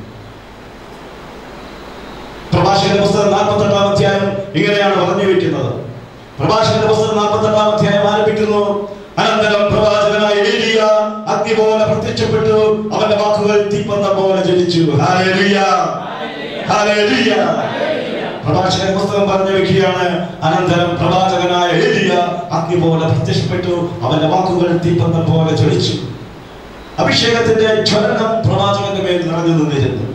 Speaker 1: പ്രഭാഷകന്റെ പുസ്തകം നാൽപ്പത്തെട്ടാം അധ്യായം ഇങ്ങനെയാണ് പറഞ്ഞു വെക്കുന്നത് പ്രഭാഷകന്റെ പുസ്തകം നാൽപ്പത്തെട്ടാം അധ്യായം ആരംഭിക്കുന്നു അനന്തരം പ്രവാചകനായ ഏലിയ അഗ്നി പോലെ പ്രത്യക്ഷപ്പെട്ടു അവന്റെ വാക്കുകൾ തീപ്പന്തം പോലെ ജ്വലിച്ചു ഹാലേലുയ ഹാലേലുയ പ്രഭാഷകൻ പുസ്തകം പറഞ്ഞു വെക്കുകയാണ് അനന്തരം പ്രവാചകനായ ഏലിയ അഗ്നി പോലെ പ്രത്യക്ഷപ്പെട്ടു അവന്റെ വാക്കുകൾ തീപ്പന്തം പോലെ ജ്വലിച്ചു അഭിഷേകത്തിന്റെ ജ്വലനം പ്രവാചകന്റെ മേൽ നിറഞ്ഞു നിന്നിരുന്നു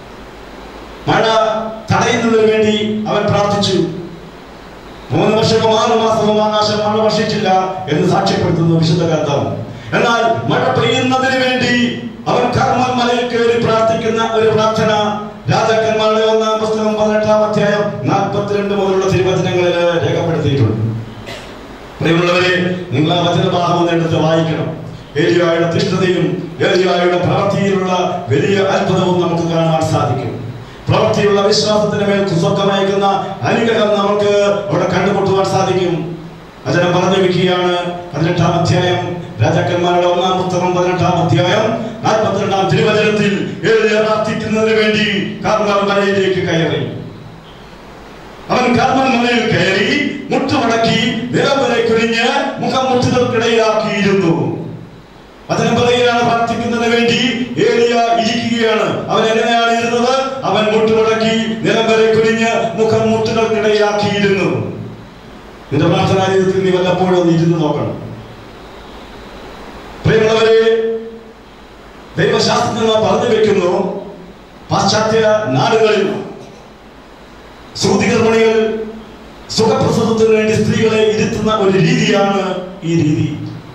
Speaker 1: മഴ തടയുന്നതിന് വേണ്ടി അവൻ പ്രാർത്ഥിച്ചു മൂന്ന് വർഷവും ആറ് മാസവും ആകാശം മഴ വർഷിച്ചില്ല എന്ന് സാക്ഷ്യപ്പെടുത്തുന്നു വിശുദ്ധ ഗ്രന്ഥം എന്നാൽ മഴ പെയ്യുന്നതിന് വേണ്ടി അവൻ കർമ്മൽ മലയിൽ കയറി പ്രാർത്ഥിക്കുന്ന ഒരു പ്രാർത്ഥന രാജാക്കന്മാരുടെ ഒന്നാം പുസ്തകം പതിനെട്ടാം അധ്യായം നാൽപ്പത്തിരണ്ട് മുതലുള്ള തിരുവചനങ്ങളിൽ രേഖപ്പെടുത്തിയിട്ടുണ്ട് പ്രിയമുള്ളവരെ നിങ്ങൾ ആ വചനഭാഗം ഒന്ന് എടുത്ത് വായിക്കണം ഏലിയായുടെ തിഷ്ഠതയും ഏലിയായുടെ പ്രവൃത്തിയിലുള്ള വലിയ അത്ഭുതവും നമുക്ക് കാണാൻ സാധിക്കും പ്രവൃത്തിയുള്ള വിശ്വാസത്തിന് മേൽ സ്വർഗമയക്കുന്ന അനുഗ്രഹം നമുക്ക് അവിടെ കണ്ടുമുട്ടുവാൻ സാധിക്കും വചനം പറഞ്ഞു വെക്കുകയാണ് പതിനെട്ടാം അധ്യായം രാജാക്കന്മാരുടെ ഒന്നാം പുസ്തകം പതിനെട്ടാം അധ്യായം നാൽപ്പത്തിരണ്ടാം തിരുവചനത്തിൽ ഏലിയ പ്രാർത്ഥിക്കുന്നതിന് വേണ്ടി കാർമൽ മലയിലേക്ക് കയറി അവൻ കാർമൽ മലയിൽ കയറി മുട്ടുമടക്കി നിലം വരെ കുനിഞ്ഞ് മുഖം മുട്ടുകൾക്കിടയിലാക്കിയിരുന്നു വചനം പറയുകയാണ് പ്രാർത്ഥിക്കുന്നതിന് വേണ്ടി ഏലിയ ഇരിക്കുകയാണ് അവൻ എങ്ങനെയാണ് ഇരുന്നത് അവൻ മുട്ടുമടക്കി നിലം വരെ കുനിഞ്ഞ് മുഖം മുട്ടുകൾക്കിടയിലാക്കിയിരുന്നു നിന്റെ പ്രാർത്ഥനാ ജീവിതത്തിൽ നീ വല്ലപ്പോഴും ഒന്ന് ഇരുന്ന് നോക്കണം പ്രിയമുള്ളവരെ ദൈവശാസ്ത്രജ്ഞന്മാർ പറഞ്ഞു വെക്കുന്നു പാശ്ചാത്യ നാടുകളിൽ ശ്രുതികർമ്മണികൾ സുഖപ്രസവത്തിന് വേണ്ടി സ്ത്രീകളെ ഇരുത്തുന്ന ഒരു രീതിയാണ് ഈ രീതി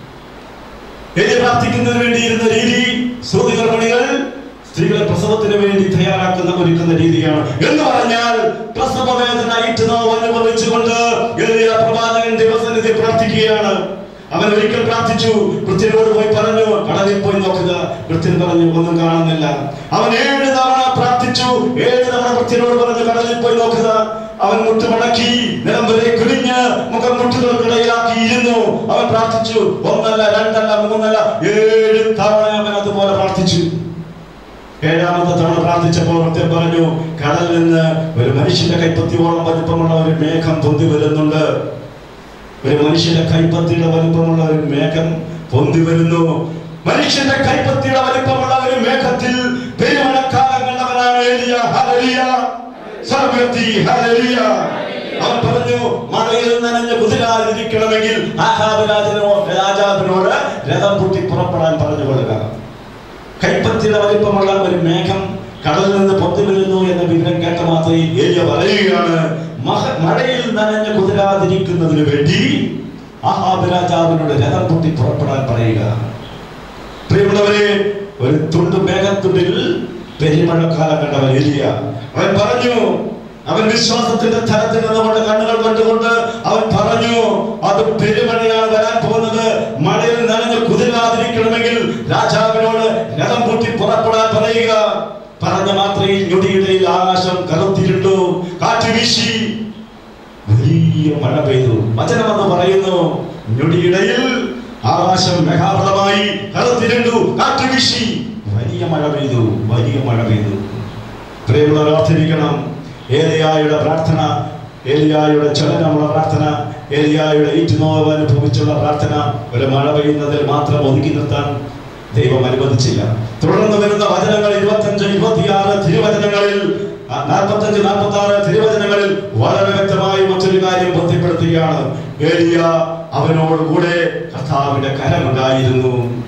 Speaker 1: എലി പ്രാർത്ഥിക്കുന്നതിന് വേണ്ടി ഇരുന്ന രീതി ശ്രുതികർമ്മണികൾ സ്ത്രീകളെ പ്രസവത്തിന് വേണ്ടി തയ്യാറാക്കുന്ന ഒരുക്കുന്ന രീതിയാണ് എന്ന് പറഞ്ഞാൽ പ്രസവ വേദന ഇട്ടുനോവ് അനുഭവിച്ചുകൊണ്ട് എളിയ പ്രവാചകൻ ദിവസനിധി പ്രാർത്ഥിക്കുകയാണ് അവൻ ഒരിക്കൽ പ്രാർത്ഥിച്ചു വൃത്തിനോട് പോയി പറഞ്ഞു കടലിൽ പോയി നോക്കുക വൃത്തിൻ പറഞ്ഞു ഒന്നും കാണുന്നില്ല അവൻ ഏഴ് തവണ പ്രാർത്ഥിച്ചു ഏഴ് തവണ വൃത്തിനോട് പറഞ്ഞു കടലിൽ പോയി നോക്കുക അവൻ മുട്ടുമടക്കി നിലം വരെ കുനിഞ്ഞ് മുഖം മുട്ടുകൾക്കിടയിലാക്കി ഇരുന്നു അവൻ പ്രാർത്ഥിച്ചു ഒന്നല്ല രണ്ടല്ല മൂന്നല്ല ഏഴ് തവണ അവൻ അതുപോലെ പ്രാർത്ഥിച്ചു ഏഴാമത്തെ തവണ പ്രാർത്ഥിച്ചപ്പോൾ വൃത്യൻ പറഞ്ഞു കടലിൽ നിന്ന് ഒരു മനുഷ്യന്റെ കൈപ്പത്തിയോളം വലിപ്പമുള്ള ഒരു മേഘം പൊന്തി വരുന്നുണ്ട് ഒരു മനുഷ്യന്റെ കൈപ്പത്തിയുടെ വലിപ്പമുള്ള ഒരു മേഘം പൊന്തി വരുന്നു മനുഷ്യന്റെ കൈപ്പത്തിയുടെ വലിപ്പമുള്ള ഒരു മേഘത്തിൽ പെരുമഴക്കാലം കണ്ടവനാണ് ഏലിയ ഹല്ലേലൂയ സർവ്വത്തി ഹല്ലേലൂയ അവൻ പറഞ്ഞു മഴയിൽ നനഞ്ഞ് കുതിരാതിരിക്കണമെങ്കിൽ ആഹാബ് രാജനോ രാജാവിനോട് രഥം പൊട്ടി പുറപ്പെടാൻ പറഞ്ഞു കൊടുക്കുക കൈപ്പത്തിയുടെ വലിപ്പമുള്ള ഒരു മേഘം കടലിൽ നിന്ന് പൊത്തി വരുന്നു എന്ന വിവരം കേട്ട മാത്രമേ ഏലിയ പറയുകയാണ് മഹ- മഴയിൽ നനഞ്ഞ് കുതിരാതിരിക്കുന്നതിന് വേണ്ടി ആഹാബ് രാജാവിനോട് രഥം പൊട്ടി പുറപ്പെടാൻ പറയുക പ്രിയമുള്ളവരെ ഒരു തുണ്ട് മേഘത്തുണ്ടിൽ പെരുമഴക്കാലം കണ്ടവൻ ഏലിയ അവൻ പറഞ്ഞു അവൻ വിശ്വാസത്തിന്റെ തലത്തിൽ നിന്നുകൊണ്ട് കണ്ണുകൾ കണ്ടുകൊണ്ട് അവൻ പറഞ്ഞു അത് പെരുമഴയാണ് വരാൻ പോകുന്നത് മഴയിൽ നനഞ്ഞ് കുതിരാതിരിക്കണമെങ്കിൽ രാജാ പറയുന്നു ഞൊടിയിടയിൽ ആകാശം മേഘാവൃതമായി കറുത്തിരണ്ടു കാറ്റ് വീശി വലിയ മഴ പെയ്തു വലിയ മഴ പെയ്തു പ്രിയമുള്ളവർ ഓർത്തിരിക്കണം ഏലിയായുടെ പ്രാർത്ഥന ഏലിയായുടെ ചലനമുള്ള പ്രാർത്ഥന ഏലിയായുടെ ഈറ്റുനോവ് അനുഭവിച്ചുള്ള പ്രാർത്ഥന ഒരു മഴ പെയ്യുന്നതിൽ മാത്രം ഒതുക്കി നിർത്താൻ ദൈവം അനുവദിച്ചില്ല തുടർന്ന് വരുന്ന വചനങ്ങൾ ഇരുപത്തഞ്ച് ഇരുപത്തിയാറ് തിരുവചനങ്ങളിൽ ആ, നാൽപ്പത്തഞ്ച് നാൽപ്പത്തി ആറ് തിരുവചനങ്ങളിൽ വളരെ വ്യക്തമായി മറ്റൊരു കാര്യം ബോധ്യപ്പെടുത്തുകയാണ് ഏലിയ അവനോട് കൂടെ കർത്താവിന്റെ കരമുണ്ടായിരുന്നു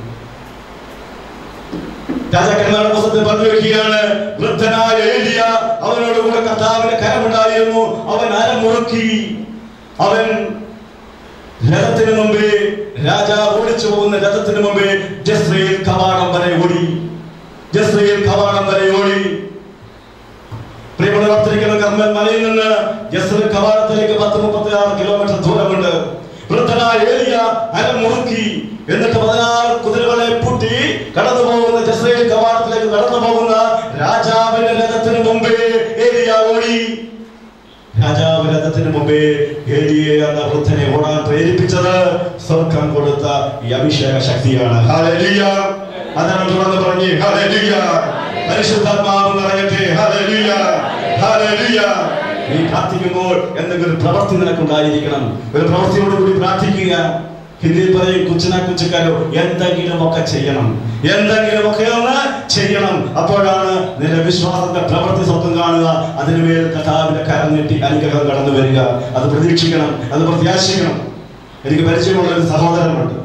Speaker 1: രാജാക്കന്മാരുടെ പുസ്തകത്തിൽ പറഞ്ഞു വെക്കുകയാണ് വൃദ്ധനായ ഏലിയ അവനോട് കൂടെ കർത്താവിന്റെ കരമുണ്ടായിരുന്നു അവൻ അരമുറുക്കി അവൻ രഥത്തിന് മുമ്പേ രാജാവ് ഓടിച്ചു പോകുന്ന രഥത്തിന് മുമ്പേ ജസ്രയേൽ കവാടം വരെ ഓടി ജസ്രയേൽ കവാടം വരെ ഓടി പ്രിയമുള്ള ഭക്തരിക്കുന്ന കർമ്മൽ മലയിൽ നിന്ന് ജസ്രയേൽ കവാടത്തിലേക്ക് പത്ത് മുപ്പത്തി ആറ് കിലോമീറ്റർ ദൂരമുണ്ട് വൃദ്ധനായ ഏലിയ അരമുറുക്കി എന്നിട്ട് പതിനാറ് കുതിരകളെ പൂട്ടി കടന്നു പോകുന്ന ജസ്രയേൽ കവാടത്തിലേക്ക് കടന്നു പോകുന്ന രാജാവിന്റെ രഥത്തിന് മുമ്പേ ഏലിയ ഓടി രാജാവ് രഥത്തിന് മുമ്പേ ഏലിയെ എന്ന വൃദ്ധനെ ഓടാൻ പ്രേരിപ്പിച്ചത് സ്വർഗം കൊടുത്ത ഈ അഭിഷേക ശക്തിയാണ് ഹല്ലേലൂയ അതാണ് തുറന്ന് പറഞ്ഞ് ഹല്ലേലൂയ പരിശുദ്ധാത്മാവ് നിറയട്ടെ ഹല്ലേലൂയ ഹല്ലേലൂയ നീ പ്രാർത്ഥിക്കുമ്പോൾ എന്തെങ്കിലും പ്രവൃത്തി നിനക്കുണ്ടായിരിക്കണം ഒരു പ്രവൃത്തിയോടുകൂടി പ്രാർത്ഥിക്കുക ഹിന്ദിയിൽ പറയും കുച്ചന കുച്ചക്കാരോ എന്തെങ്കിലും ഒക്കെ ചെയ്യണം എന്തെങ്കിലും ഒക്കെ ഒന്ന് ചെയ്യണം അപ്പോഴാണ് നിന്റെ വിശ്വാസത്തിന്റെ പ്രവൃത്തി സ്വപ്നം കാണുക അതിനുമേൽ കഥാവിന്റെ കരം നീട്ടി അനുഗ്രഹം കടന്നു വരിക അത് പ്രതീക്ഷിക്കണം അത് പ്രത്യാശിക്കണം എനിക്ക് പരിചയമുള്ള ഒരു സഹോദരനുണ്ട്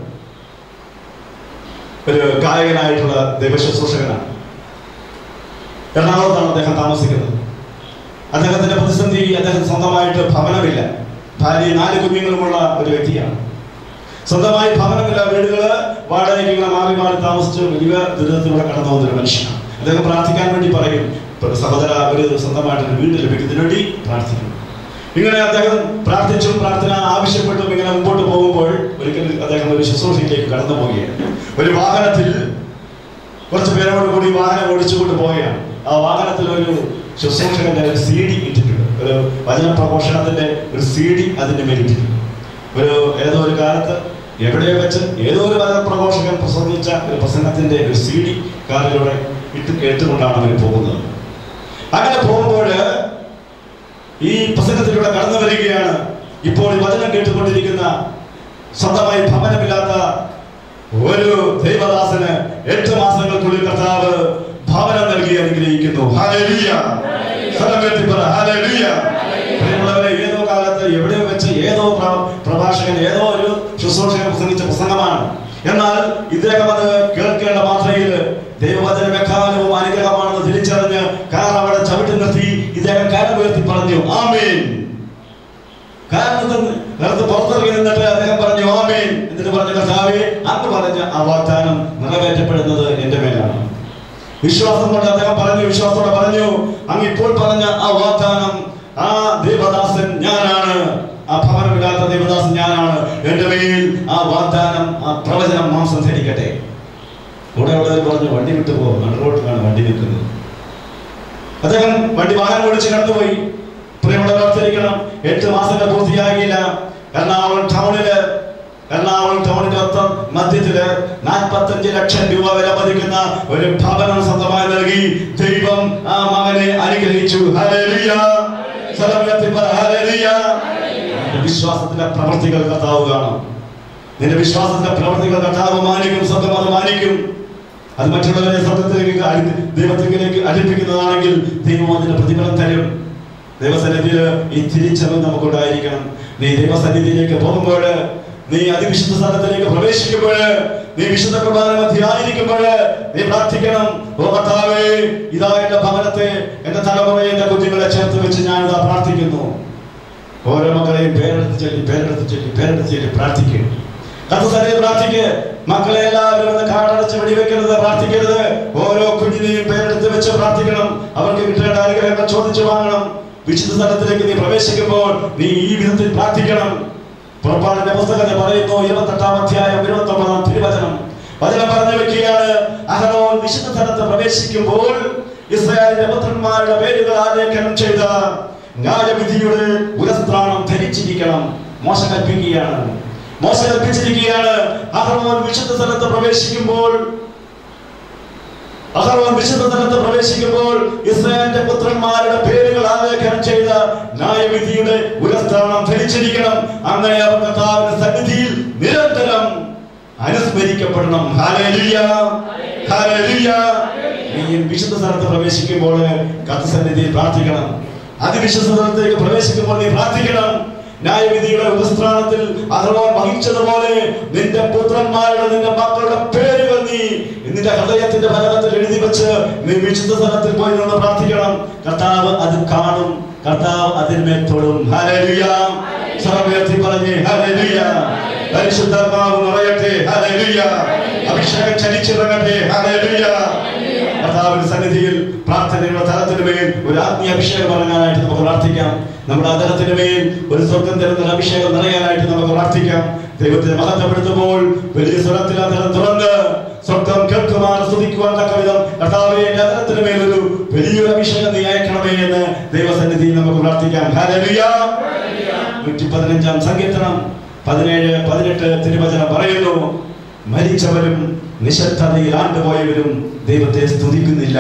Speaker 1: ഒരു ഗായകനായിട്ടുള്ള ദൈവശുശ്രൂഷകനാണ് എറണാകുളത്താണ് അദ്ദേഹം താമസിക്കുന്നത് അദ്ദേഹത്തിന്റെ പ്രതിസന്ധി അദ്ദേഹം സ്വന്തമായിട്ട് ഭവനമില്ല ഭാര്യ നാല് കുഞ്ഞുങ്ങളുമുള്ള ഒരു വ്യക്തിയാണ് സ്വന്തമായി ഭവനമില്ല വീടുകള് വാടകയ്ക്ക് ഇങ്ങനെ മാറി മാറി താമസിച്ച് വലിയ ദുരിതത്തിലൂടെ കടന്നു പോകുന്ന ഒരു മനുഷ്യനാണ് അദ്ദേഹം പ്രാർത്ഥിക്കാൻ വേണ്ടി പറയും "ഒരു സഹോദര ഒരു സ്വന്തമായിട്ട് ഒരു വീട് ലഭിക്കുന്നതിന് വേണ്ടി പ്രാർത്ഥിക്കും ഇങ്ങനെ അദ്ദേഹം പ്രാർത്ഥിച്ചും പ്രാർത്ഥന ആവശ്യപ്പെട്ടും ഇങ്ങനെ മുമ്പോട്ട് പോകുമ്പോൾ ഒരിക്കൽ അദ്ദേഹം ഒരു ശുശ്രൂഷയിലേക്ക് കടന്നു പോവുകയാണ് ഒരു വാഹനത്തിൽ കുറച്ച് പേരോട് കൂടി വാഹനം ഓടിച്ചുകൊണ്ട് പോവുകയാണ് ആ വാഹനത്തിൽ ഒരു ശുശ്രൂഷകന്റെ ഒരു സി ഡി ഇട്ടിട്ടുണ്ട് ഒരു വചന പ്രഘോഷണത്തിന്റെ ഒരു സി ഡി അതിന്റെ മേൽ ഇട്ടിട്ടുണ്ട് ഒരു ഏതോ ഒരു കാലത്ത് എവിടെയോ വെച്ച് ഏതോ ഒരു വചന പ്രഘോഷകൻ പ്രസംഗിച്ച ഒരു പ്രസംഗത്തിന്റെ ഒരു സി ഡി കാറിലൂടെ ഇട്ട് കേട്ടുകൊണ്ടാണ് അവർ പോകുന്നത് അങ്ങനെ പോകുമ്പോൾ ഈ പ്രസംഗത്തിലൂടെ കടന്നു വരികയാണ് ഇപ്പോൾ ഈ വചനം കേട്ടുകൊണ്ടിരിക്കുന്ന സ്വന്തമായി ഭവനമില്ലാത്ത ഒരു ദൈവദാസന് എട്ട് മാസങ്ങൾക്കുള്ളിൽ കർത്താവ് ഭവനം നൽകി അനുഗ്രഹിക്കുന്നു ഹല്ലേലൂയ. സ്വരം ഉയർത്തി പറ, ഹല്ലേലൂയ. പ്രിയമുള്ളവരെ ഏതോ കാലത്ത് എവിടെയോ വെച്ച് ഏതോ പ്ര- പ്രഭാഷകൻ ഏതോ ഒരു ശുശ്രൂഷകൻ പ്രസംഗിച്ച പ്രസംഗമാണ് എന്നാൽ ഇദ്ദേഹം അത് കേൾക്കേണ്ട മാത്രയിൽ ദൈവവചനം എക്കാലവും അനുഗ്രഹമാണെന്ന് തിരിച്ചറിഞ്ഞ് കാർ അവിടെ ചവിട്ടി നിർത്തി ഇദ്ദേഹം കാരം ഉയർത്തി പറഞ്ഞു ആമേൻ കാരണത്തിൽ നേരത്തെ പുറത്തിറങ്ങി നിന്നിട്ട് അദ്ദേഹം പറഞ്ഞു ആമേൻ എന്നിട്ട് പറഞ്ഞു കർത്താവേ അങ്ങ് പറഞ്ഞ ആ വാഗ്ദാനം നിറവേറ്റപ്പെടുന്നത് എന്റെ മേലാണ് വിശ്വാസം കൊണ്ട് അദ്ദേഹം പറഞ്ഞു വിശ്വാസത്തോടെ പറഞ്ഞു അങ്ങ് ഇപ്പോൾ പറഞ്ഞ ആ വാഗ്ദാനം ആ ദേവദാസൻ ഞാനാണ് ആ ഭവനമില്ലാത്ത ദേവദാസൻ ഞാനാണ് എന്റെ മേൽ ആ വാഗ്ദാനം ആ പ്രവചനം മാംസം ധരിക്കട്ടെ കൂടെ ഉള്ളവർ പറഞ്ഞു വണ്ടി വിട്ടു പോകും നടുറോട്ടിലാണ് വണ്ടി നിൽക്കുന്നത് അദ്ദേഹം വണ്ടി വാഹനം ഓടിച്ച് കടന്നുപോയി പ്രിയമുള്ള പ്രാർത്ഥിക്കണം എട്ട് മാസങ്ങൾ പൂർത്തിയാകിയില്ല എറണാകുളം ടൗണില് എറണാകുളം ടൗണിന്റെ ഒത്ത മധ്യത്തില് നാൽപ്പത്തഞ്ച് ലക്ഷം രൂപ വില മതിക്കുന്ന ഒരു ഭവനം സ്വന്തമായി നൽകി ദൈവം ആ മകനെ അനുഗ്രഹിച്ചു ഹല്ലേലൂയ. സ്വരം ഉയർത്തി പറ, ഹല്ലേലൂയ. നിന്റെ വിശ്വാസത്തിന്റെ പ്രവൃത്തികൾ കർത്താവ് കാണും നിന്റെ വിശ്വാസത്തിന്റെ പ്രവൃത്തികൾ കർത്താവ് മാനിക്കും സ്വന്തം അത് മാനിക്കും അത് മറ്റുള്ളവരെ സ്വർഗത്തിലേക്ക് അടി- ദൈവത്തിലേക്ക് അടുപ്പിക്കുന്നതാണെങ്കിൽ ദൈവം അതിന് പ്രതിഫലം തരും ദൈവസന്നിധിയിൽ ഈ തിരിച്ചറിവ് നമുക്കുണ്ടായിരിക്കണം നീ ദൈവസന്നിധിയിലേക്ക് പോകുമ്പോൾ നീ അതിവിശുദ്ധ സ്ഥലത്തിലേക്ക് പ്രവേശിക്കുമ്പോൾ നീ വിശുദ്ധ കുർബാന മധ്യയായിരിക്കുമ്പോൾ നീ പ്രാർത്ഥിക്കണം ഓ കർത്താവേ ഇതാ എന്റെ ഭവനത്തെ എന്റെ തലമുറയെ എന്റെ കുഞ്ഞുങ്ങളെ ചേർത്ത് വെച്ച് ഞാൻ ഇതാ പ്രാർത്ഥിക്കുന്നു ഓരോ മക്കളെയും പേരെടുത്ത് ചൊല്ലി പേരെടുത്ത് ചൊല്ലി പേരെടുത്ത് ചൊല്ലി പ്രാർത്ഥിക്കും കത്തുസരെ പ്രാർത്ഥിക്ക് മക്കളെ എല്ലാവരും ഒന്ന് കാടടച്ച് വെടിവെക്കരുത് പ്രാർത്ഥിക്കരുത് ഓരോ കുഞ്ഞിനെയും പേരെടുത്ത് വെച്ച് പ്രാർത്ഥിക്കണം അവർക്ക് കിട്ടേണ്ട അനുഗ്രഹങ്ങൾ ചോദിച്ചു വാങ്ങണം വിശുദ്ധ സ്ഥലത്തിലേക്ക് നീ പ്രവേശിക്കുമ്പോൾ നീ ഈ വിധത്തിൽ പ്രാർത്ഥിക്കണം പുറപ്പാടിന്റെ പുസ്തകത്തിൽ പറയുന്നു ഇരുപത്തെട്ടാം അധ്യായം ഇരുപത്തി ഒമ്പതാം തിരുവചനം വചനം പറഞ്ഞു വെക്കുകയാണ് അഹരോൻ വിശുദ്ധ സ്ഥലത്ത് പ്രവേശിക്കുമ്പോൾ ഇസ്രായേലിന്റെ പുത്രന്മാരുടെ പേരുകൾ ആലേഖനം ചെയ്ത ന്യായവിധിയുടെ ഉരസ്ത്രാണം ധരിച്ചിരിക്കണം മോശ കൽപ്പിക്കുകയാണ് മോശ കൽപ്പിച്ചിരിക്കുകയാണ് അഹർമോൻ വിശുദ്ധ സ്ഥലത്ത് പ്രവേശിക്കുമ്പോൾ അഹർവൻ വിശുദ്ധ സ്ഥലത്ത് പ്രവേശിക്കുമ്പോൾ ഇസ്രായേലിന്റെ പുത്രന്മാരുടെ പേരുകൾ ആലേഖനം ചെയ്ത ന്യായവിധിയുടെ ഉരസ്ഥാനം ധരിച്ചിരിക്കണം അങ്ങനെ അവർ കർത്താവിന്റെ സന്നിധിയിൽ നിരന്തരം അനുസ്മരിക്കപ്പെടണം ഹല്ലേലൂയ ഹല്ലേലൂയ നീ വിശുദ്ധ സ്ഥലത്ത് പ്രവേശിക്കുമ്പോൾ കർത്തസന്നിധിയിൽ പ്രാർത്ഥിക്കണം അതിവിശുദ്ധ സ്ഥലത്തേക്ക് പ്രവേശിക്കുമ്പോൾ നീ പ്രാർത്ഥിക്കണം ന്യായവിധിയുടെ ഉപസ്ഥാനത്തിൽ അഹ്റോൻ വഹിച്ചതുപോലെ നിന്റെ പുത്രന്മാരുടെ നിന്റെ മക്കളുടെ പേരുകൾ നീ നിന്റെ ഹൃദയത്തിന്റെ ഫലകത്തിൽ എഴുതി വെച്ച് നീ വിശുദ്ധ സ്ഥലത്തിൽ പോയി നിന്ന് പ്രാർത്ഥിക്കണം കർത്താവ് അത് കാണും കർത്താവ് അതിന്മേൽ തൊടും ഹല്ലേലൂയ സർവ്വത്തിൽ പറഞ്ഞേ ഹല്ലേലൂയ പരിശുദ്ധാത്മാവ് നിറയട്ടെ ഹല്ലേലൂയ അഭിഷേകം ചലിച്ചിറങ്ങട്ടെ ഹല്ലേലൂയ കർത്താവിന്റെ സന്നിധിയിൽ പ്രാർത്ഥനയുടെ തലത്തിന് മേൽ ഒരു ആത്മീയ അഭിഷേകം ഇറങ്ങാനായിട്ട് നമുക്ക് പ്രാർത്ഥിക്കാം നമ്മുടെ അതരത്തിന് മേൽ ഒരു സ്വർഗം തരുന്ന ഒരു അഭിഷേകം നിറയാനായിട്ട് നമുക്ക് പ്രാർത്ഥിക്കാം ദൈവത്തെ മഹത്വപ്പെടുത്തുമ്പോൾ വലിയ സ്വരത്തിൽ അതരം തുറന്ന് സ്വർഗം കേൾക്കുവാൻ സ്തുതിക്കുവാൻ തക്ക വിധം കർത്താവെ എന്റെ അതരത്തിന് മേൽ ഒരു വലിയൊരു അഭിഷേകം നീ അയക്കണമേ എന്ന് ദൈവസന്നിധിയിൽ നമുക്ക് പ്രാർത്ഥിക്കാം ഹല്ലേലൂയ നൂറ്റി പതിനഞ്ചാം സങ്കീർത്തനം പതിനേഴ് പതിനെട്ട് തിരുവചനം പറയുന്നു മരിച്ചവരും നിശബ്ദതയിൽ ആണ്ടുപോയവരും ദൈവത്തെ സ്തുതിക്കുന്നില്ല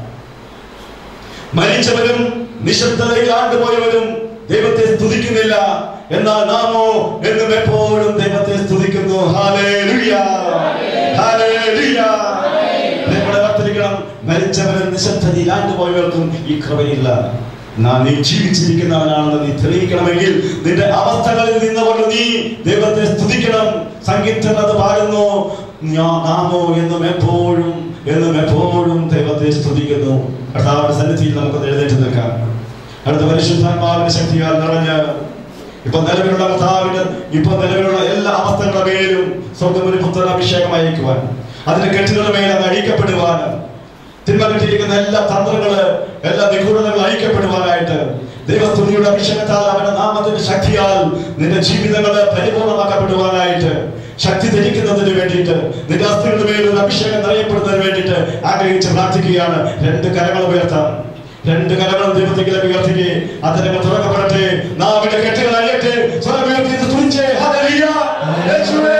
Speaker 1: മരിച്ചവരും നിശബ്ദതയിൽ ആണ്ടുപോയവരും ദൈവത്തെ സ്തുതിക്കുന്നില്ല എന്നാൽ നാമോ എന്നും എപ്പോഴും ദൈവത്തെ സ്തുതിക്കുന്നു ഹാലേലുയ ഹാലേലുയ ദൈവത്തെ വർത്തിരിക്കണം മരിച്ചവരും നിശബ്ദതയിൽ ആണ്ടുപോയവർക്കും ഈ കൃപയില്ല നാ നീ ജീവിച്ചിരിക്കുന്നവനാണെന്ന് നീ തെളിയിക്കണമെങ്കിൽ നിന്റെ അവസ്ഥകളിൽ നിന്നുകൊണ്ട് നീ ദൈവത്തെ സ്തുതിക്കണം സംഗീതം അത് പാടുന്നു ഞാൻ നാമോ എന്നും എപ്പോഴും എന്നും എപ്പോഴും ദൈവത്തെ സ്തുതിക്കുന്നു കർത്താവിന്റെ സന്നിധിയിൽ നമുക്ക് എഴുന്നേറ്റ് നിൽക്കാം അടുത്ത പരിശുദ്ധാത്മാവിന്റെ ശക്തിയാൽ നിറഞ്ഞ് ഇപ്പൊ നിലവിലുള്ള കർത്താവിന്റെ ഇപ്പൊ നിലവിലുള്ള എല്ലാ അവസ്ഥകളുടെ മേലും സ്വർഗമൊരു പുത്രൻ അഭിഷേകം അയക്കുവാൻ അതിന്റെ കെട്ടുകളുടെ മേൽ അങ്ങ് അഴിക്കപ്പെടുവാൻ തിന്മ കെട്ടിയിരിക്കുന്ന എല്ലാ തന്ത്രങ്ങള് എല്ലാ നിഗൂഢതകൾ അഴിക്കപ്പെടുവാനായിട്ട് ദൈവസ്തുതിയുടെ അഭിഷേകത്താൽ അവന്റെ നാമത്തിന്റെ ശക്തിയാൽ നിന്റെ ജീവിതങ്ങള് പരിപൂർണമാക്കപ്പെടുവാനായിട്ട് ശക്തി ധരിക്കുന്നതിന് വേണ്ടിയിട്ട് നിന്റെ അസ്ഥികളുടെ മേൽ ഒരു അഭിഷേകം നിറയപ്പെടുന്നതിന് വേണ്ടിയിട്ട് ആഗ്രഹിച്ച് പ്രാർത്ഥിക്കുകയാണ് രണ്ട് കരങ്ങൾ ഉയർത്താം രണ്ട് കരങ്ങളും ദൈവത്തിലേക്ക് ഉയർത്തുകയെ അതരങ്ങൾ തുറക്കപ്പെടട്ടെ നാവിന്റെ കെട്ടുകൾ അഴിയട്ടെ സ്വരം ഉയർത്തി ഇത് തുണിച്ചേ ഹല്ലേലൂയ യേശുവേ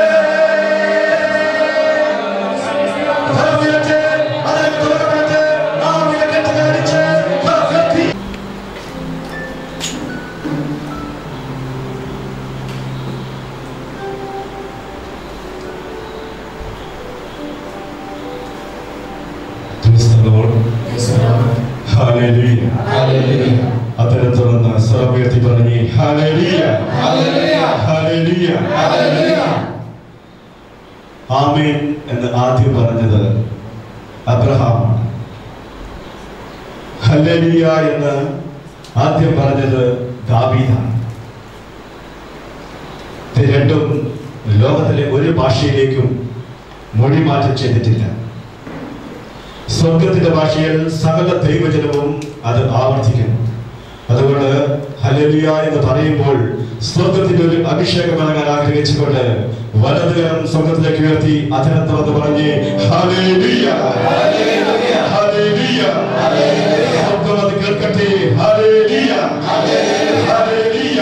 Speaker 1: സ്വരം ഉയർത്തി അതരങ്ങൾ തുറക്കപ്പെടട്ടെ നാവിന്റെ കെട്ടുകൾ അഴിച്ച് സ്വരം ഉയർത്തി Praise the Lord. Hallelujah.
Speaker 2: Hallelujah.
Speaker 1: അത്തരം തുറന്ന് സ്വരം ഉയർത്തി പറഞ്ഞേ ഹാലേലൂയ
Speaker 2: Hallelujah.
Speaker 1: ഹാലേലൂയ
Speaker 2: Hallelujah.
Speaker 1: ആമേൻ എന്ന് ആദ്യം പറഞ്ഞത് അബ്രഹാമാണ് ഹല്ലേലൂയ എന്ന് ആദ്യം പറഞ്ഞത് ദാവീദാണ് ഇത് രണ്ടും ലോകത്തിലെ ഒരു ഭാഷയിലേക്കും മൊഴിമാറ്റം ചെയ്തിട്ടില്ല സ്വർഗത്തിന്റെ ഭാഷയിൽ സകല ദൈവജനവും അത് ആവർത്തിക്കുന്നു അതുകൊണ്ട് ഹല്ലേലൂയ എന്ന് പറയുമ്പോൾ സ്വർഗത്തിന്റെ ഒരു അഭിഷേകം ഇറങ്ങാൻ ആഗ്രഹിച്ചുകൊണ്ട് വലതുകരം സ്വർഗത്തിലേക്ക് ഉയർത്തി അധരം തുറന്ന് പറഞ്ഞ് ഹല്ലേലൂയ ഹല്ലേലൂയ സ്വർഗം അത് കേൾക്കട്ടെ ഹല്ലേലൂയ ഹല്ലേലൂയ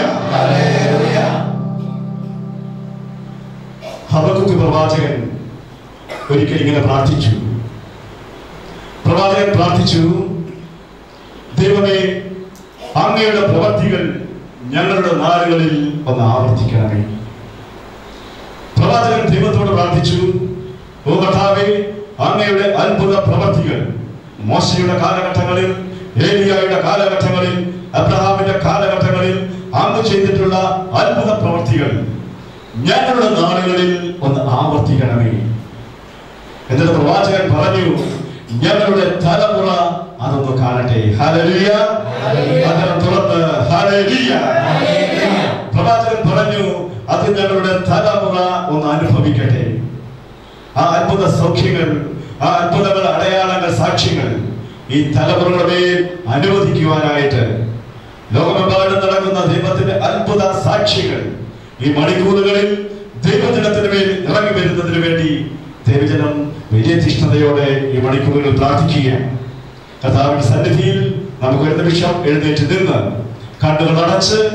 Speaker 1: ഹബക്കുക്ക് പ്രവാചകൻ ഒരിക്കൽ ഇങ്ങനെ പ്രാർത്ഥിച്ചു പ്രവാചകൻ പ്രാർത്ഥിച്ചു ദൈവമേ അങ്ങയുടെ പ്രവർത്തികൾ ഞങ്ങളുടെ നാടുകളിൽ ഒന്ന് ആവർത്തിക്കണമേ പ്രവാചകൻ ദൈവത്തോട് പ്രാർത്ഥിച്ചു ഓ കർത്താവേ അങ്ങയുടെ അത്ഭുത പ്രവർത്തികൾ മോശയുടെ കാലഘട്ടങ്ങളിൽ ഏലിയായുടെ കാലഘട്ടങ്ങളിൽ അബ്രഹാമിന്റെ കാലഘട്ടങ്ങളിൽ അങ്ങ് ചെയ്തിട്ടുള്ള അത്ഭുത പ്രവർത്തികൾ ഞങ്ങളുടെ നാടുകളിൽ ഒന്ന് ആവർത്തിക്കണമേ എന്നിട്ട് പ്രവാചകൻ പറഞ്ഞു ഞങ്ങളുടെ തലമുറ അതൊന്ന് കാണട്ടെ ഹല്ലേലൂയ അതിനെ തുറന്ന് ഹല്ലേലൂയ പ്രവാചകൻ പറഞ്ഞു അത് ഞങ്ങളുടെ തലമുറ ഒന്ന് അനുഭവിക്കട്ടെ ആ അത്ഭുത സൗഖ്യങ്ങൾ ആ അത്ഭുതങ്ങൾ അടയാളങ്ങൾ സാക്ഷ്യങ്ങൾ ഈ തലമുറകളുടെ മേൽ അനുവദിക്കുവാനായിട്ട് ലോകമെമ്പാടും നടക്കുന്ന ദൈവത്തിന്റെ അത്ഭുത സാക്ഷ്യങ്ങൾ ഈ മണിക്കൂറുകളിൽ ദൈവജനത്തിന് മേൽ ഇറങ്ങി വരുന്നതിന് വേണ്ടി ദൈവജനം വലിയ തീഷ്ണതയോടെ ഈ മണിക്കൂറുകൾ പ്രാർത്ഥിക്കുകയാണ് കർത്താവിന്റെ സന്നിധിയിൽ നമുക്ക് ഒരു നിമിഷം എഴുന്നേറ്റ് നിന്ന് കണ്ണുകൾ അടച്ച്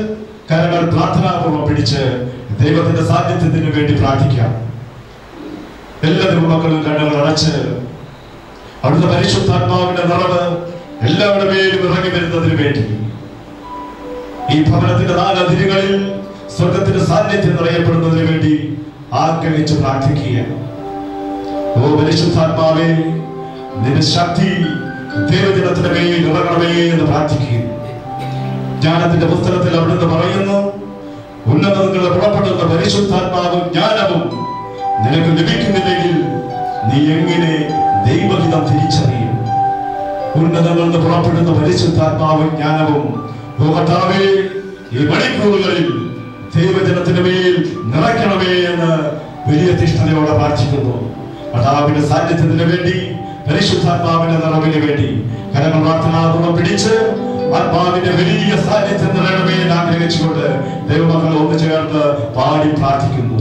Speaker 1: കരങ്ങൾ പ്രാർത്ഥനാപൂർവ്വം പിടിച്ച് ദൈവത്തിന്റെ സാന്നിധ്യത്തിന് വേണ്ടി പ്രാർത്ഥിക്കാം എല്ലാ ദൈവമക്കളും കണ്ണുകൾ അടച്ച് അവിടുത്തെ പരിശുദ്ധാത്മാവിന്റെ നിറവ് എല്ലാവരുടെ മേലും ഇറങ്ങി വരുന്നതിന് വേണ്ടി ഈ ഭവനത്തിന്റെ നാല് അതിരുകളിൽ സ്വർഗത്തിന്റെ സാന്നിധ്യം നിറയപ്പെടുന്നതിന് വേണ്ടി ആഗ്രഹിച്ച് പ്രാർത്ഥിക്കുക ഓ പരിശുദ്ധാത്മാവേ നിന്റെ ശക്തി ദൈവജനത്തിന്റെ മേൽ ഇറങ്ങണമേ എന്ന് പ്രാർത്ഥിക്കുക ജ്ഞാനത്തിന്റെ പുസ്തകത്തിൽ അവിടുന്ന് പറയുന്നു ഉന്നതങ്ങളുടെ പുറപ്പെടുന്ന പരിശുദ്ധാത്മാവും ജ്ഞാനവും നിനക്ക് ലഭിക്കുന്നില്ലെങ്കിൽ നീ എങ്ങനെ ദൈവഹിതം തിരിച്ചറിയും ഉന്നതങ്ങളിൽ നിന്ന് പുറപ്പെടുന്ന പരിശുദ്ധാത്മാവും ജ്ഞാനവും ഓ കർത്താവേ, ഈ മണിക്കൂറുകളിൽ ദൈവജനത്തിന്റെ മേൽ നിറയ്ക്കണമേ എന്ന് വലിയ തിഷ്ഠതയോടെ പ്രാർത്ഥിക്കുന്നു കർത്താവിന്റെ സാന്നിധ്യത്തിന് വേണ്ടി പരിശുദ്ധാത്മാവിന്റെ നിറവിന് വേണ്ടി കരങ്ങൾ പ്രാർത്ഥനാപൂർവ്വം പിടിച്ച് ആത്മാവിന്റെ വലിയ സാന്നിധ്യം നിറയണമേ എന്ന് ആഗ്രഹിച്ചുകൊണ്ട് ദൈവമക്കൾ ഒന്നു ചേർന്ന് പാടി പ്രാർത്ഥിക്കുന്നു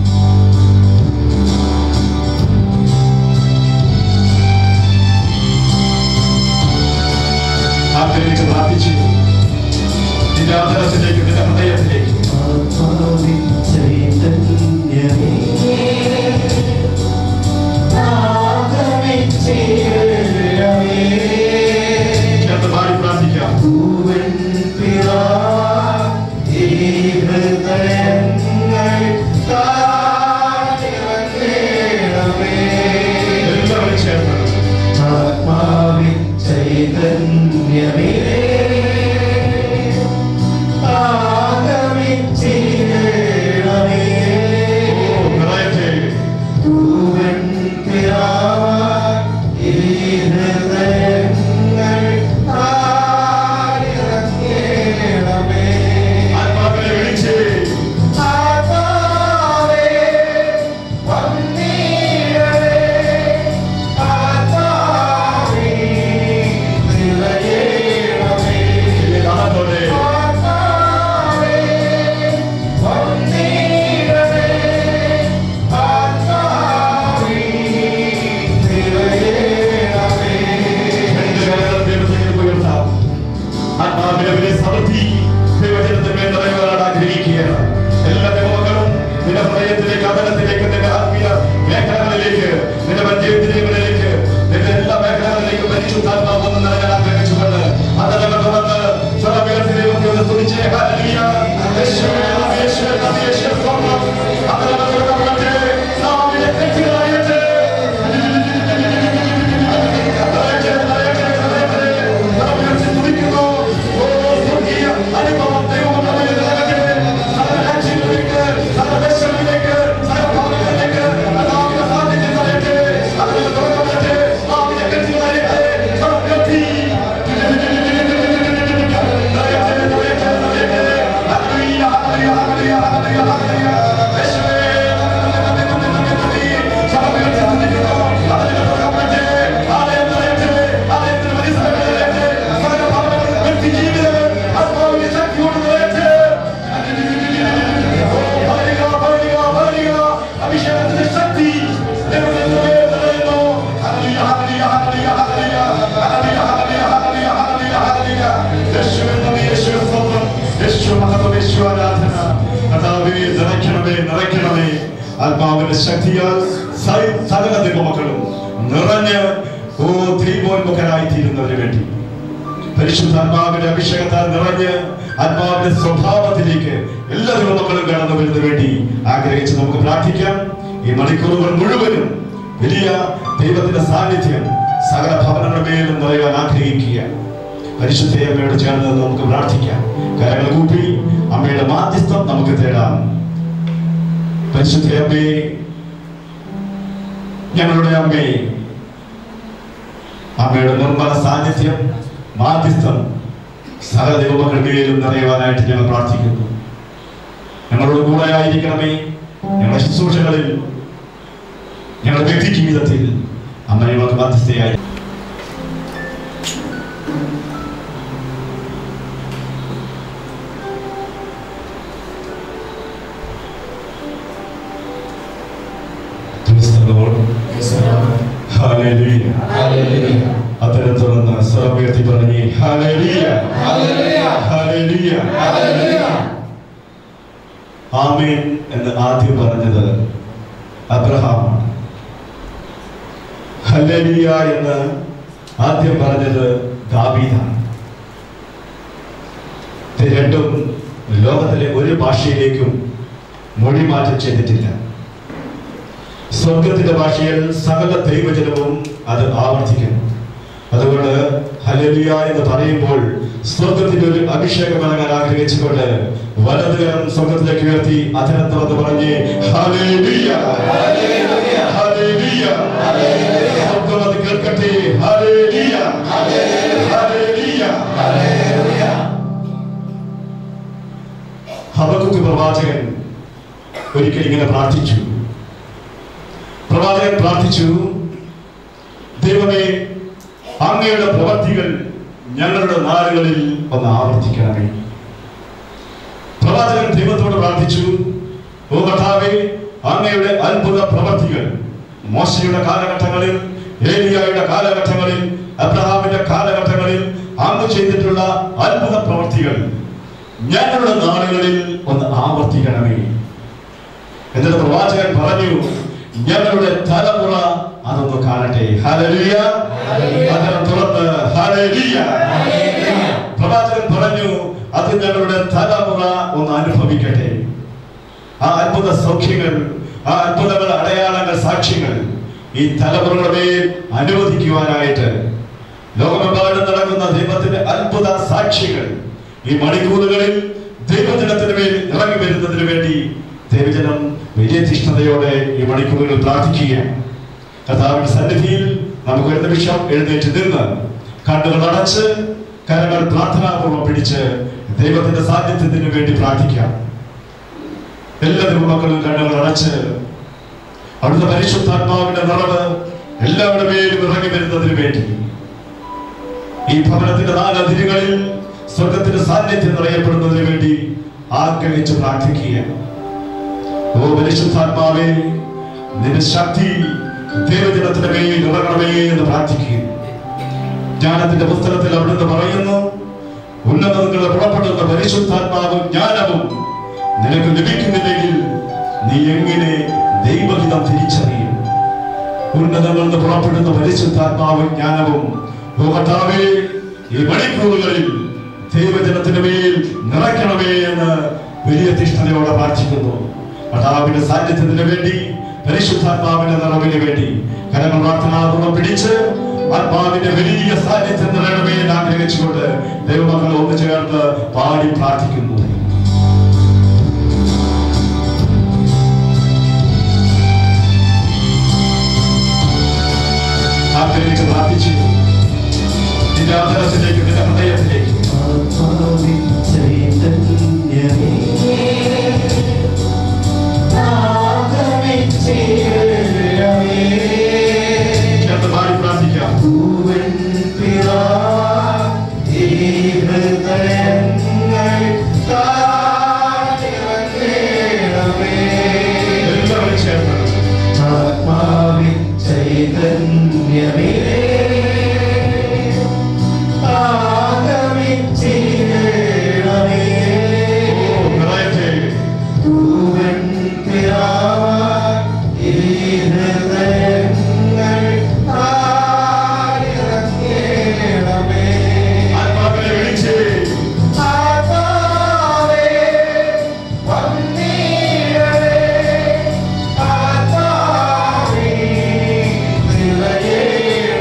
Speaker 1: ആഗ്രഹിച്ച് പ്രാർത്ഥിച്ചു നിന്റെ ആദരത്തിലേക്ക് നിന്റെ ഹൃദയത്തിലേക്ക്
Speaker 3: ആത്മാവിൻ ചൈതന്യമേ ആഗമിച്ചിടണമേ.
Speaker 1: ചേർന്ന് പാടി പ്രാർത്ഥിക്കാം
Speaker 3: പൂവൻ പിതാ, ഈ ഹൃദയങ്ങൾ താഴ്ത്തിറങ്ങണമേ.
Speaker 1: എല്ലാവരും ചേർന്ന്
Speaker 3: ആത്മാവിൻ ചൈതന്യമേ ആഗമിച്ചിടണമേ.
Speaker 1: ഓ ഹൃദയത്തെ
Speaker 3: പൂവൻ പിതാവാ, ഈ ഹൃദയങ്ങൾ താഴ്ത്തിറങ്ങണമേ.
Speaker 1: ആത്മാവിനെ വിളിച്ച്
Speaker 3: ആത്മാവേ, വന്നിടണേ. ആത്മാവേ, നിറയണമേ.
Speaker 1: കാണാത്തോടെ
Speaker 3: ആത്മാവേ, വന്നിടണേ. ആത്മാവേ, നിറയണമേ.
Speaker 1: രണ്ട് കരങ്ങൾ ദൈവത്തിലേക്ക് ഉയർത്താം ആത്മാവിനെ വലിയ സമൃദ്ധി ദൈവജനത്തിന് മേൽ നിറയുവാൻ ആഗ്രഹിക്കുകയാണ് എല്ലാ ദൈവമക്കളും നിന്റെ ഹൃദയത്തിലേക്ക് അകലത്തിലേക്ക് നിന്റെ ആത്മീയ മേഖലകളിലേക്ക് നിന്റെ പഞ്ചേന്ദ്രിയങ്ങളിലേക്ക് നിന്റെ എല്ലാ മേഖലകളിലേക്കും പരിശുദ്ധാത്മാവ് ഒന്ന് നിറയാൻ ആഗ്രഹിച്ചുകൊണ്ട് അതലകൾ തുറന്ന് സ്വരമേഖലത്തിൽ ദൈവത്തെ ഒന്ന് സ്തുതിച്ച് ഹല്ലേലൂയ. യേശുവേ, നന്ദി, യേശുവേ, നന്ദി, യേശുവേ, സ്തോത്രം. അതലകൾ തുറക്കപ്പെടട്ടെ. നാവിലെ തെറ്റുകളായിട്ട് ആത്മാവിന്റെ ശക്തിയാൽ സ- സകല ദൈവമക്കളും നിറഞ്ഞ് ഓ ത്രിമോന്മുഖനായി തീരുന്നതിന് വേണ്ടി പരിശുദ്ധാത്മാവിന്റെ അഭിഷേകത്താൽ നിറഞ്ഞ് ആത്മാവിന്റെ സ്വഭാവത്തിലേക്ക് എല്ലാ ദൈവമക്കളും കടന്നു വരുന്നതിന് വേണ്ടി ആഗ്രഹിച്ച് നമുക്ക് പ്രാർത്ഥിക്കാം ഈ മണിക്കൂറുകൾ മുഴുവനും വലിയ ദൈവത്തിന്റെ സാന്നിധ്യം സകല ഭവനങ്ങളുടെ മേലും നിറയാൻ ആഗ്രഹിക്കുക പരിശുദ്ധ അമ്മയോട് ചേർന്ന് നമുക്ക് പ്രാർത്ഥിക്കാം കരങ്ങൾ കൂപ്പി അമ്മയുടെ മാധ്യസ്ഥം നമുക്ക് തേടാം പരിശുദ്ധ അമ്മേ ഞങ്ങളുടെ അമ്മേ അമ്മയുടെ നിർമ്മല സാന്നിധ്യം മാധ്യസ്ഥം സകല ദൈവമക്കളുടെയും നിറയുവാനായിട്ട് ഞങ്ങൾ പ്രാർത്ഥിക്കുന്നു ഞങ്ങളോട് കൂടെ ആയിരിക്കണമേ ഞങ്ങളുടെ ശുശ്രൂഷകളിൽ ഞങ്ങളുടെ വ്യക്തി ജീവിതത്തിൽ അമ്മ ഞങ്ങൾക്ക് മധ്യസ്ഥയായി Praise the Lord. Hallelujah. അത്തരം തുറന്ന് സ്വരം ഉയർത്തി പറഞ്ഞേ ഹാലേലൂയ ഹാലേലൂയ ആമേൻ എന്ന് ആദ്യം പറഞ്ഞത് അബ്രഹാമാണ് ഹല്ലേലൂയ എന്ന് ആദ്യം പറഞ്ഞത് ദാവീദാണ് ഇത് രണ്ടും ലോകത്തിലെ ഒരു ഭാഷയിലേക്കും മൊഴിമാറ്റം ചെയ്തിട്ടില്ല സ്വർഗത്തിന്റെ ഭാഷയിൽ സകല ദൈവജനവും അത് ആവർത്തിക്കുന്നു അതുകൊണ്ട് ഹലലിയ എന്ന് പറയുമ്പോൾ സ്വർഗത്തിന്റെ ഒരു അഭിഷേകം ഇറങ്ങാൻ ആഗ്രഹിച്ചുകൊണ്ട് വലതുകരം സ്വർഗത്തിലേക്ക് ഉയർത്തി അതിനെ തുറന്ന് പറഞ്ഞ് ഹല്ലേലൂയ. ഹല്ലേലൂയ. സ്വർഗം അത് കേൾക്കട്ടെ ഹല്ലേലൂയ. ഹല്ലേലൂയ. ഹബക്കുക്ക് പ്രവാചകൻ ഒരിക്കൽ ഇങ്ങനെ പ്രാർത്ഥിച്ചു പ്രവാചകൻ പ്രാർത്ഥിച്ചു ദൈവമേ അങ്ങയുടെ പ്രവർത്തികൾ ഞങ്ങളുടെ നാടുകളിൽ ഒന്ന് ആവർത്തിക്കണമേ പ്രവാചകൻ ദൈവത്തോട് പ്രാർത്ഥിച്ചു ഓ കർത്താവേ അങ്ങയുടെ അത്ഭുത പ്രവർത്തികൾ മോശയുടെ കാലഘട്ടങ്ങളിൽ ഏലിയായുടെ കാലഘട്ടങ്ങളിൽ അബ്രഹാമിന്റെ കാലഘട്ടങ്ങളിൽ അങ്ങ് ചെയ്തിട്ടുള്ള അത്ഭുത പ്രവർത്തികൾ ഞങ്ങളുടെ നാടുകളിൽ ഒന്ന് ആവർത്തിക്കണമേ എന്നിട്ട് പ്രവാചകൻ പറഞ്ഞു ഞങ്ങളുടെ തലമുറ അതൊന്ന് കാണട്ടെ ഹല്ലേലൂയ അതിനെ തുറന്ന് ഹല്ലേലൂയ പ്രവാചകൻ പറഞ്ഞു അത് ഞങ്ങളുടെ തലമുറ ഒന്ന് അനുഭവിക്കട്ടെ ആ അത്ഭുത സൗഖ്യങ്ങൾ ആ അത്ഭുതങ്ങൾ അടയാളങ്ങൾ സാക്ഷ്യങ്ങൾ ഈ തലമുറകളുടെ അനുവദിക്കുവാനായിട്ട് ലോകമെമ്പാടും നടക്കുന്ന ദൈവത്തിന്റെ അത്ഭുത സാക്ഷ്യങ്ങൾ ഈ മണിക്കൂറുകളിൽ ദൈവജനത്തിന് മേൽ ഇറങ്ങി വരുന്നതിന് വേണ്ടി ദൈവജനം വലിയ തീഷ്ണതയോടെ ഈ മണിക്കൂറുകൾ പ്രാർത്ഥിക്കുകയാണ് കർത്താവിന്റെ സന്നിധിയിൽ നമുക്ക് ഒരു നിമിഷം എഴുന്നേറ്റ് നിന്ന് കണ്ണുകൾ അടച്ച് കരങ്ങൾ പ്രാർത്ഥനാപൂർവ്വം പിടിച്ച് ദൈവത്തിന്റെ സാന്നിധ്യത്തിന് വേണ്ടി പ്രാർത്ഥിക്കാം എല്ലാ ദൈവമക്കളും കണ്ണുകൾ അടച്ച് അവിടുത്തെ പരിശുദ്ധാത്മാവിന്റെ നിറവ് എല്ലാവരുടെ മേലും ഇറങ്ങി വരുന്നതിന് വേണ്ടി ഈ ഭവനത്തിന്റെ നാല് അതിരുകളിൽ സ്വർഗത്തിന്റെ സാന്നിധ്യം നിറയപ്പെടുന്നതിന് വേണ്ടി ആഗ്രഹിച്ച് പ്രാർത്ഥിക്കുകയാണ് ഓ പരിശുദ്ധാത്മാവേ നിന്റെ ശക്തി ദൈവജനത്തിന്റെ മേൽ ഇറങ്ങണമേ എന്ന് പ്രാർത്ഥിക്കുകയും ജ്ഞാനത്തിന്റെ പുസ്തകത്തിൽ അവിടുന്ന് പറയുന്നു ഉന്നതങ്ങളുടെ പുറപ്പെടുന്ന പരിശുദ്ധാത്മാവും ജ്ഞാനവും നിനക്ക് ലഭിക്കുന്നില്ലെങ്കിൽ നീ എങ്ങനെ ദൈവഹിതം തിരിച്ചറിയും ഉന്നതങ്ങളിൽ നിന്ന് പുറപ്പെടുന്ന പരിശുദ്ധാത്മാവും ജ്ഞാനവും ഓ കർത്താവേ ഈ മണിക്കൂറുകളിൽ ദൈവജനത്തിന്റെ മേൽ നിറയ്ക്കണമേ എന്ന് വലിയ തീഷ്ണതയോടെ പ്രാർത്ഥിക്കുന്നു കർത്താവിന്റെ സാന്നിധ്യത്തിന് വേണ്ടി പരിശുദ്ധാത്മാവിന്റെ നിറവിന് വേണ്ടി കരങ്ങൾ പ്രാർത്ഥനാപൂർവ്വം പിടിച്ച് ആത്മാവിന്റെ വലിയ സാന്നിധ്യം നിറയണമേ എന്ന് ആഗ്രഹിച്ചുകൊണ്ട് ദൈവമക്കൾ ഒന്നു ചേർന്ന് പാടി പ്രാർത്ഥിക്കുന്നു ആഗ്രഹിച്ച് പ്രാർത്ഥിച്ചു നിന്റെ ആദരത്തിലേക്ക് നിന്റെ ഹൃദയത്തിലേക്ക്
Speaker 2: ആത്മാവിൻ ചൈതന്യമേ
Speaker 1: ചേർന്ന് പാടി പ്രാർത്ഥിക്കാം
Speaker 2: പൂവൻ പിതാ ഈ ഹൃദയങ്ങൾ താഴ്ത്തിറങ്ങണമേ.
Speaker 1: എല്ലാവരും ചേർന്ന്
Speaker 2: ആത്മാവിൻ ചൈതന്യമേ ആഗമിച്ചിടണമേ.
Speaker 1: ഓ ഹൃദയത്തെ
Speaker 2: പൂവൻ പിതാ ഈ ഹൃദയങ്ങൾ താഴ്ത്തിറങ്ങണമേ.
Speaker 1: ആത്മാവിനെ വിളിച്ച്
Speaker 2: ആത്മാവേ വന്നിടണേ ആത്മാവേ നിറയണമേ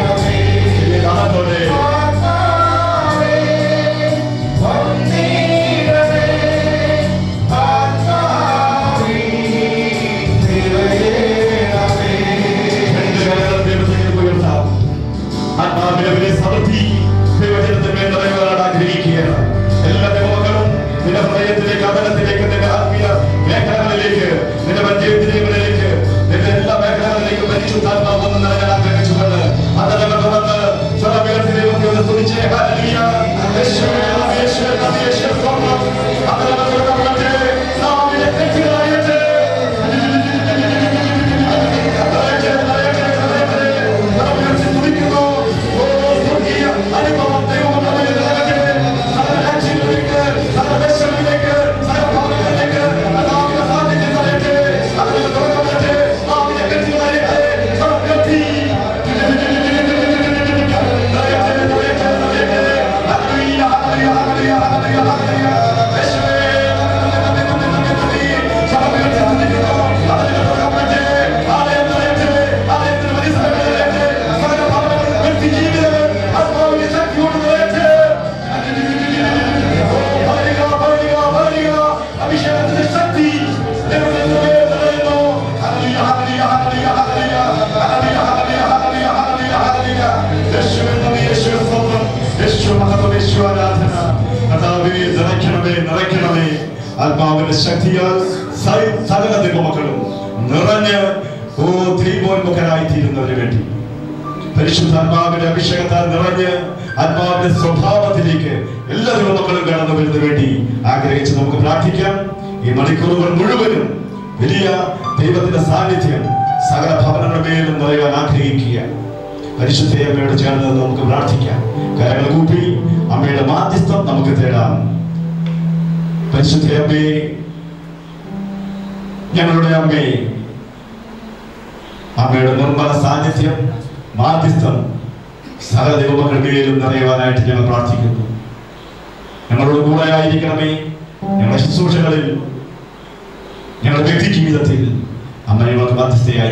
Speaker 1: ആത്മാവിന്റെ ശക്തിയാൽ സ- സകല ദൈവമക്കളും നിറഞ്ഞ് ഓ ത്രിമോന്മുഖരായി തീരുന്നതിന് വേണ്ടി പരിശുദ്ധാത്മാവിന്റെ അഭിഷേകത്താൽ നിറഞ്ഞ് ആത്മാവിന്റെ സ്വഭാവത്തിലേക്ക് എല്ലാ ദൈവമക്കളും കടന്നു വരുന്നതിന് വേണ്ടി ആഗ്രഹിച്ച് നമുക്ക് പ്രാർത്ഥിക്കാം ഈ മണിക്കൂറുകൾ മുഴുവനും വലിയ ദൈവത്തിന്റെ സാന്നിധ്യം സകല ഭവനങ്ങളുടെ മേലും നിറയാൻ ആഗ്രഹിക്കുക പരിശുദ്ധ അമ്മയോട് ചേർന്ന് നമുക്ക് പ്രാർത്ഥിക്കാം കരങ്ങൾ കൂപ്പി അമ്മയുടെ മാധ്യസ്ഥം നമുക്ക് തേടാം പരിശുദ്ധ അമ്മേ ഞങ്ങളുടെ അമ്മേ അമ്മയുടെ നിർമ്മല സാന്നിധ്യം മാധ്യസ്ഥം സകല ദൈവമക്കളുടെയിലും നിറയുവാനായിട്ട് ഞങ്ങൾ പ്രാർത്ഥിക്കുന്നു ഞങ്ങളോട് കൂടെ ആയിരിക്കണമേ ഞങ്ങളുടെ ശുശ്രൂഷകളിൽ ഞങ്ങളുടെ വ്യക്തി ജീവിതത്തിൽ അമ്മ ഞങ്ങൾക്ക് മധ്യസ്ഥയായി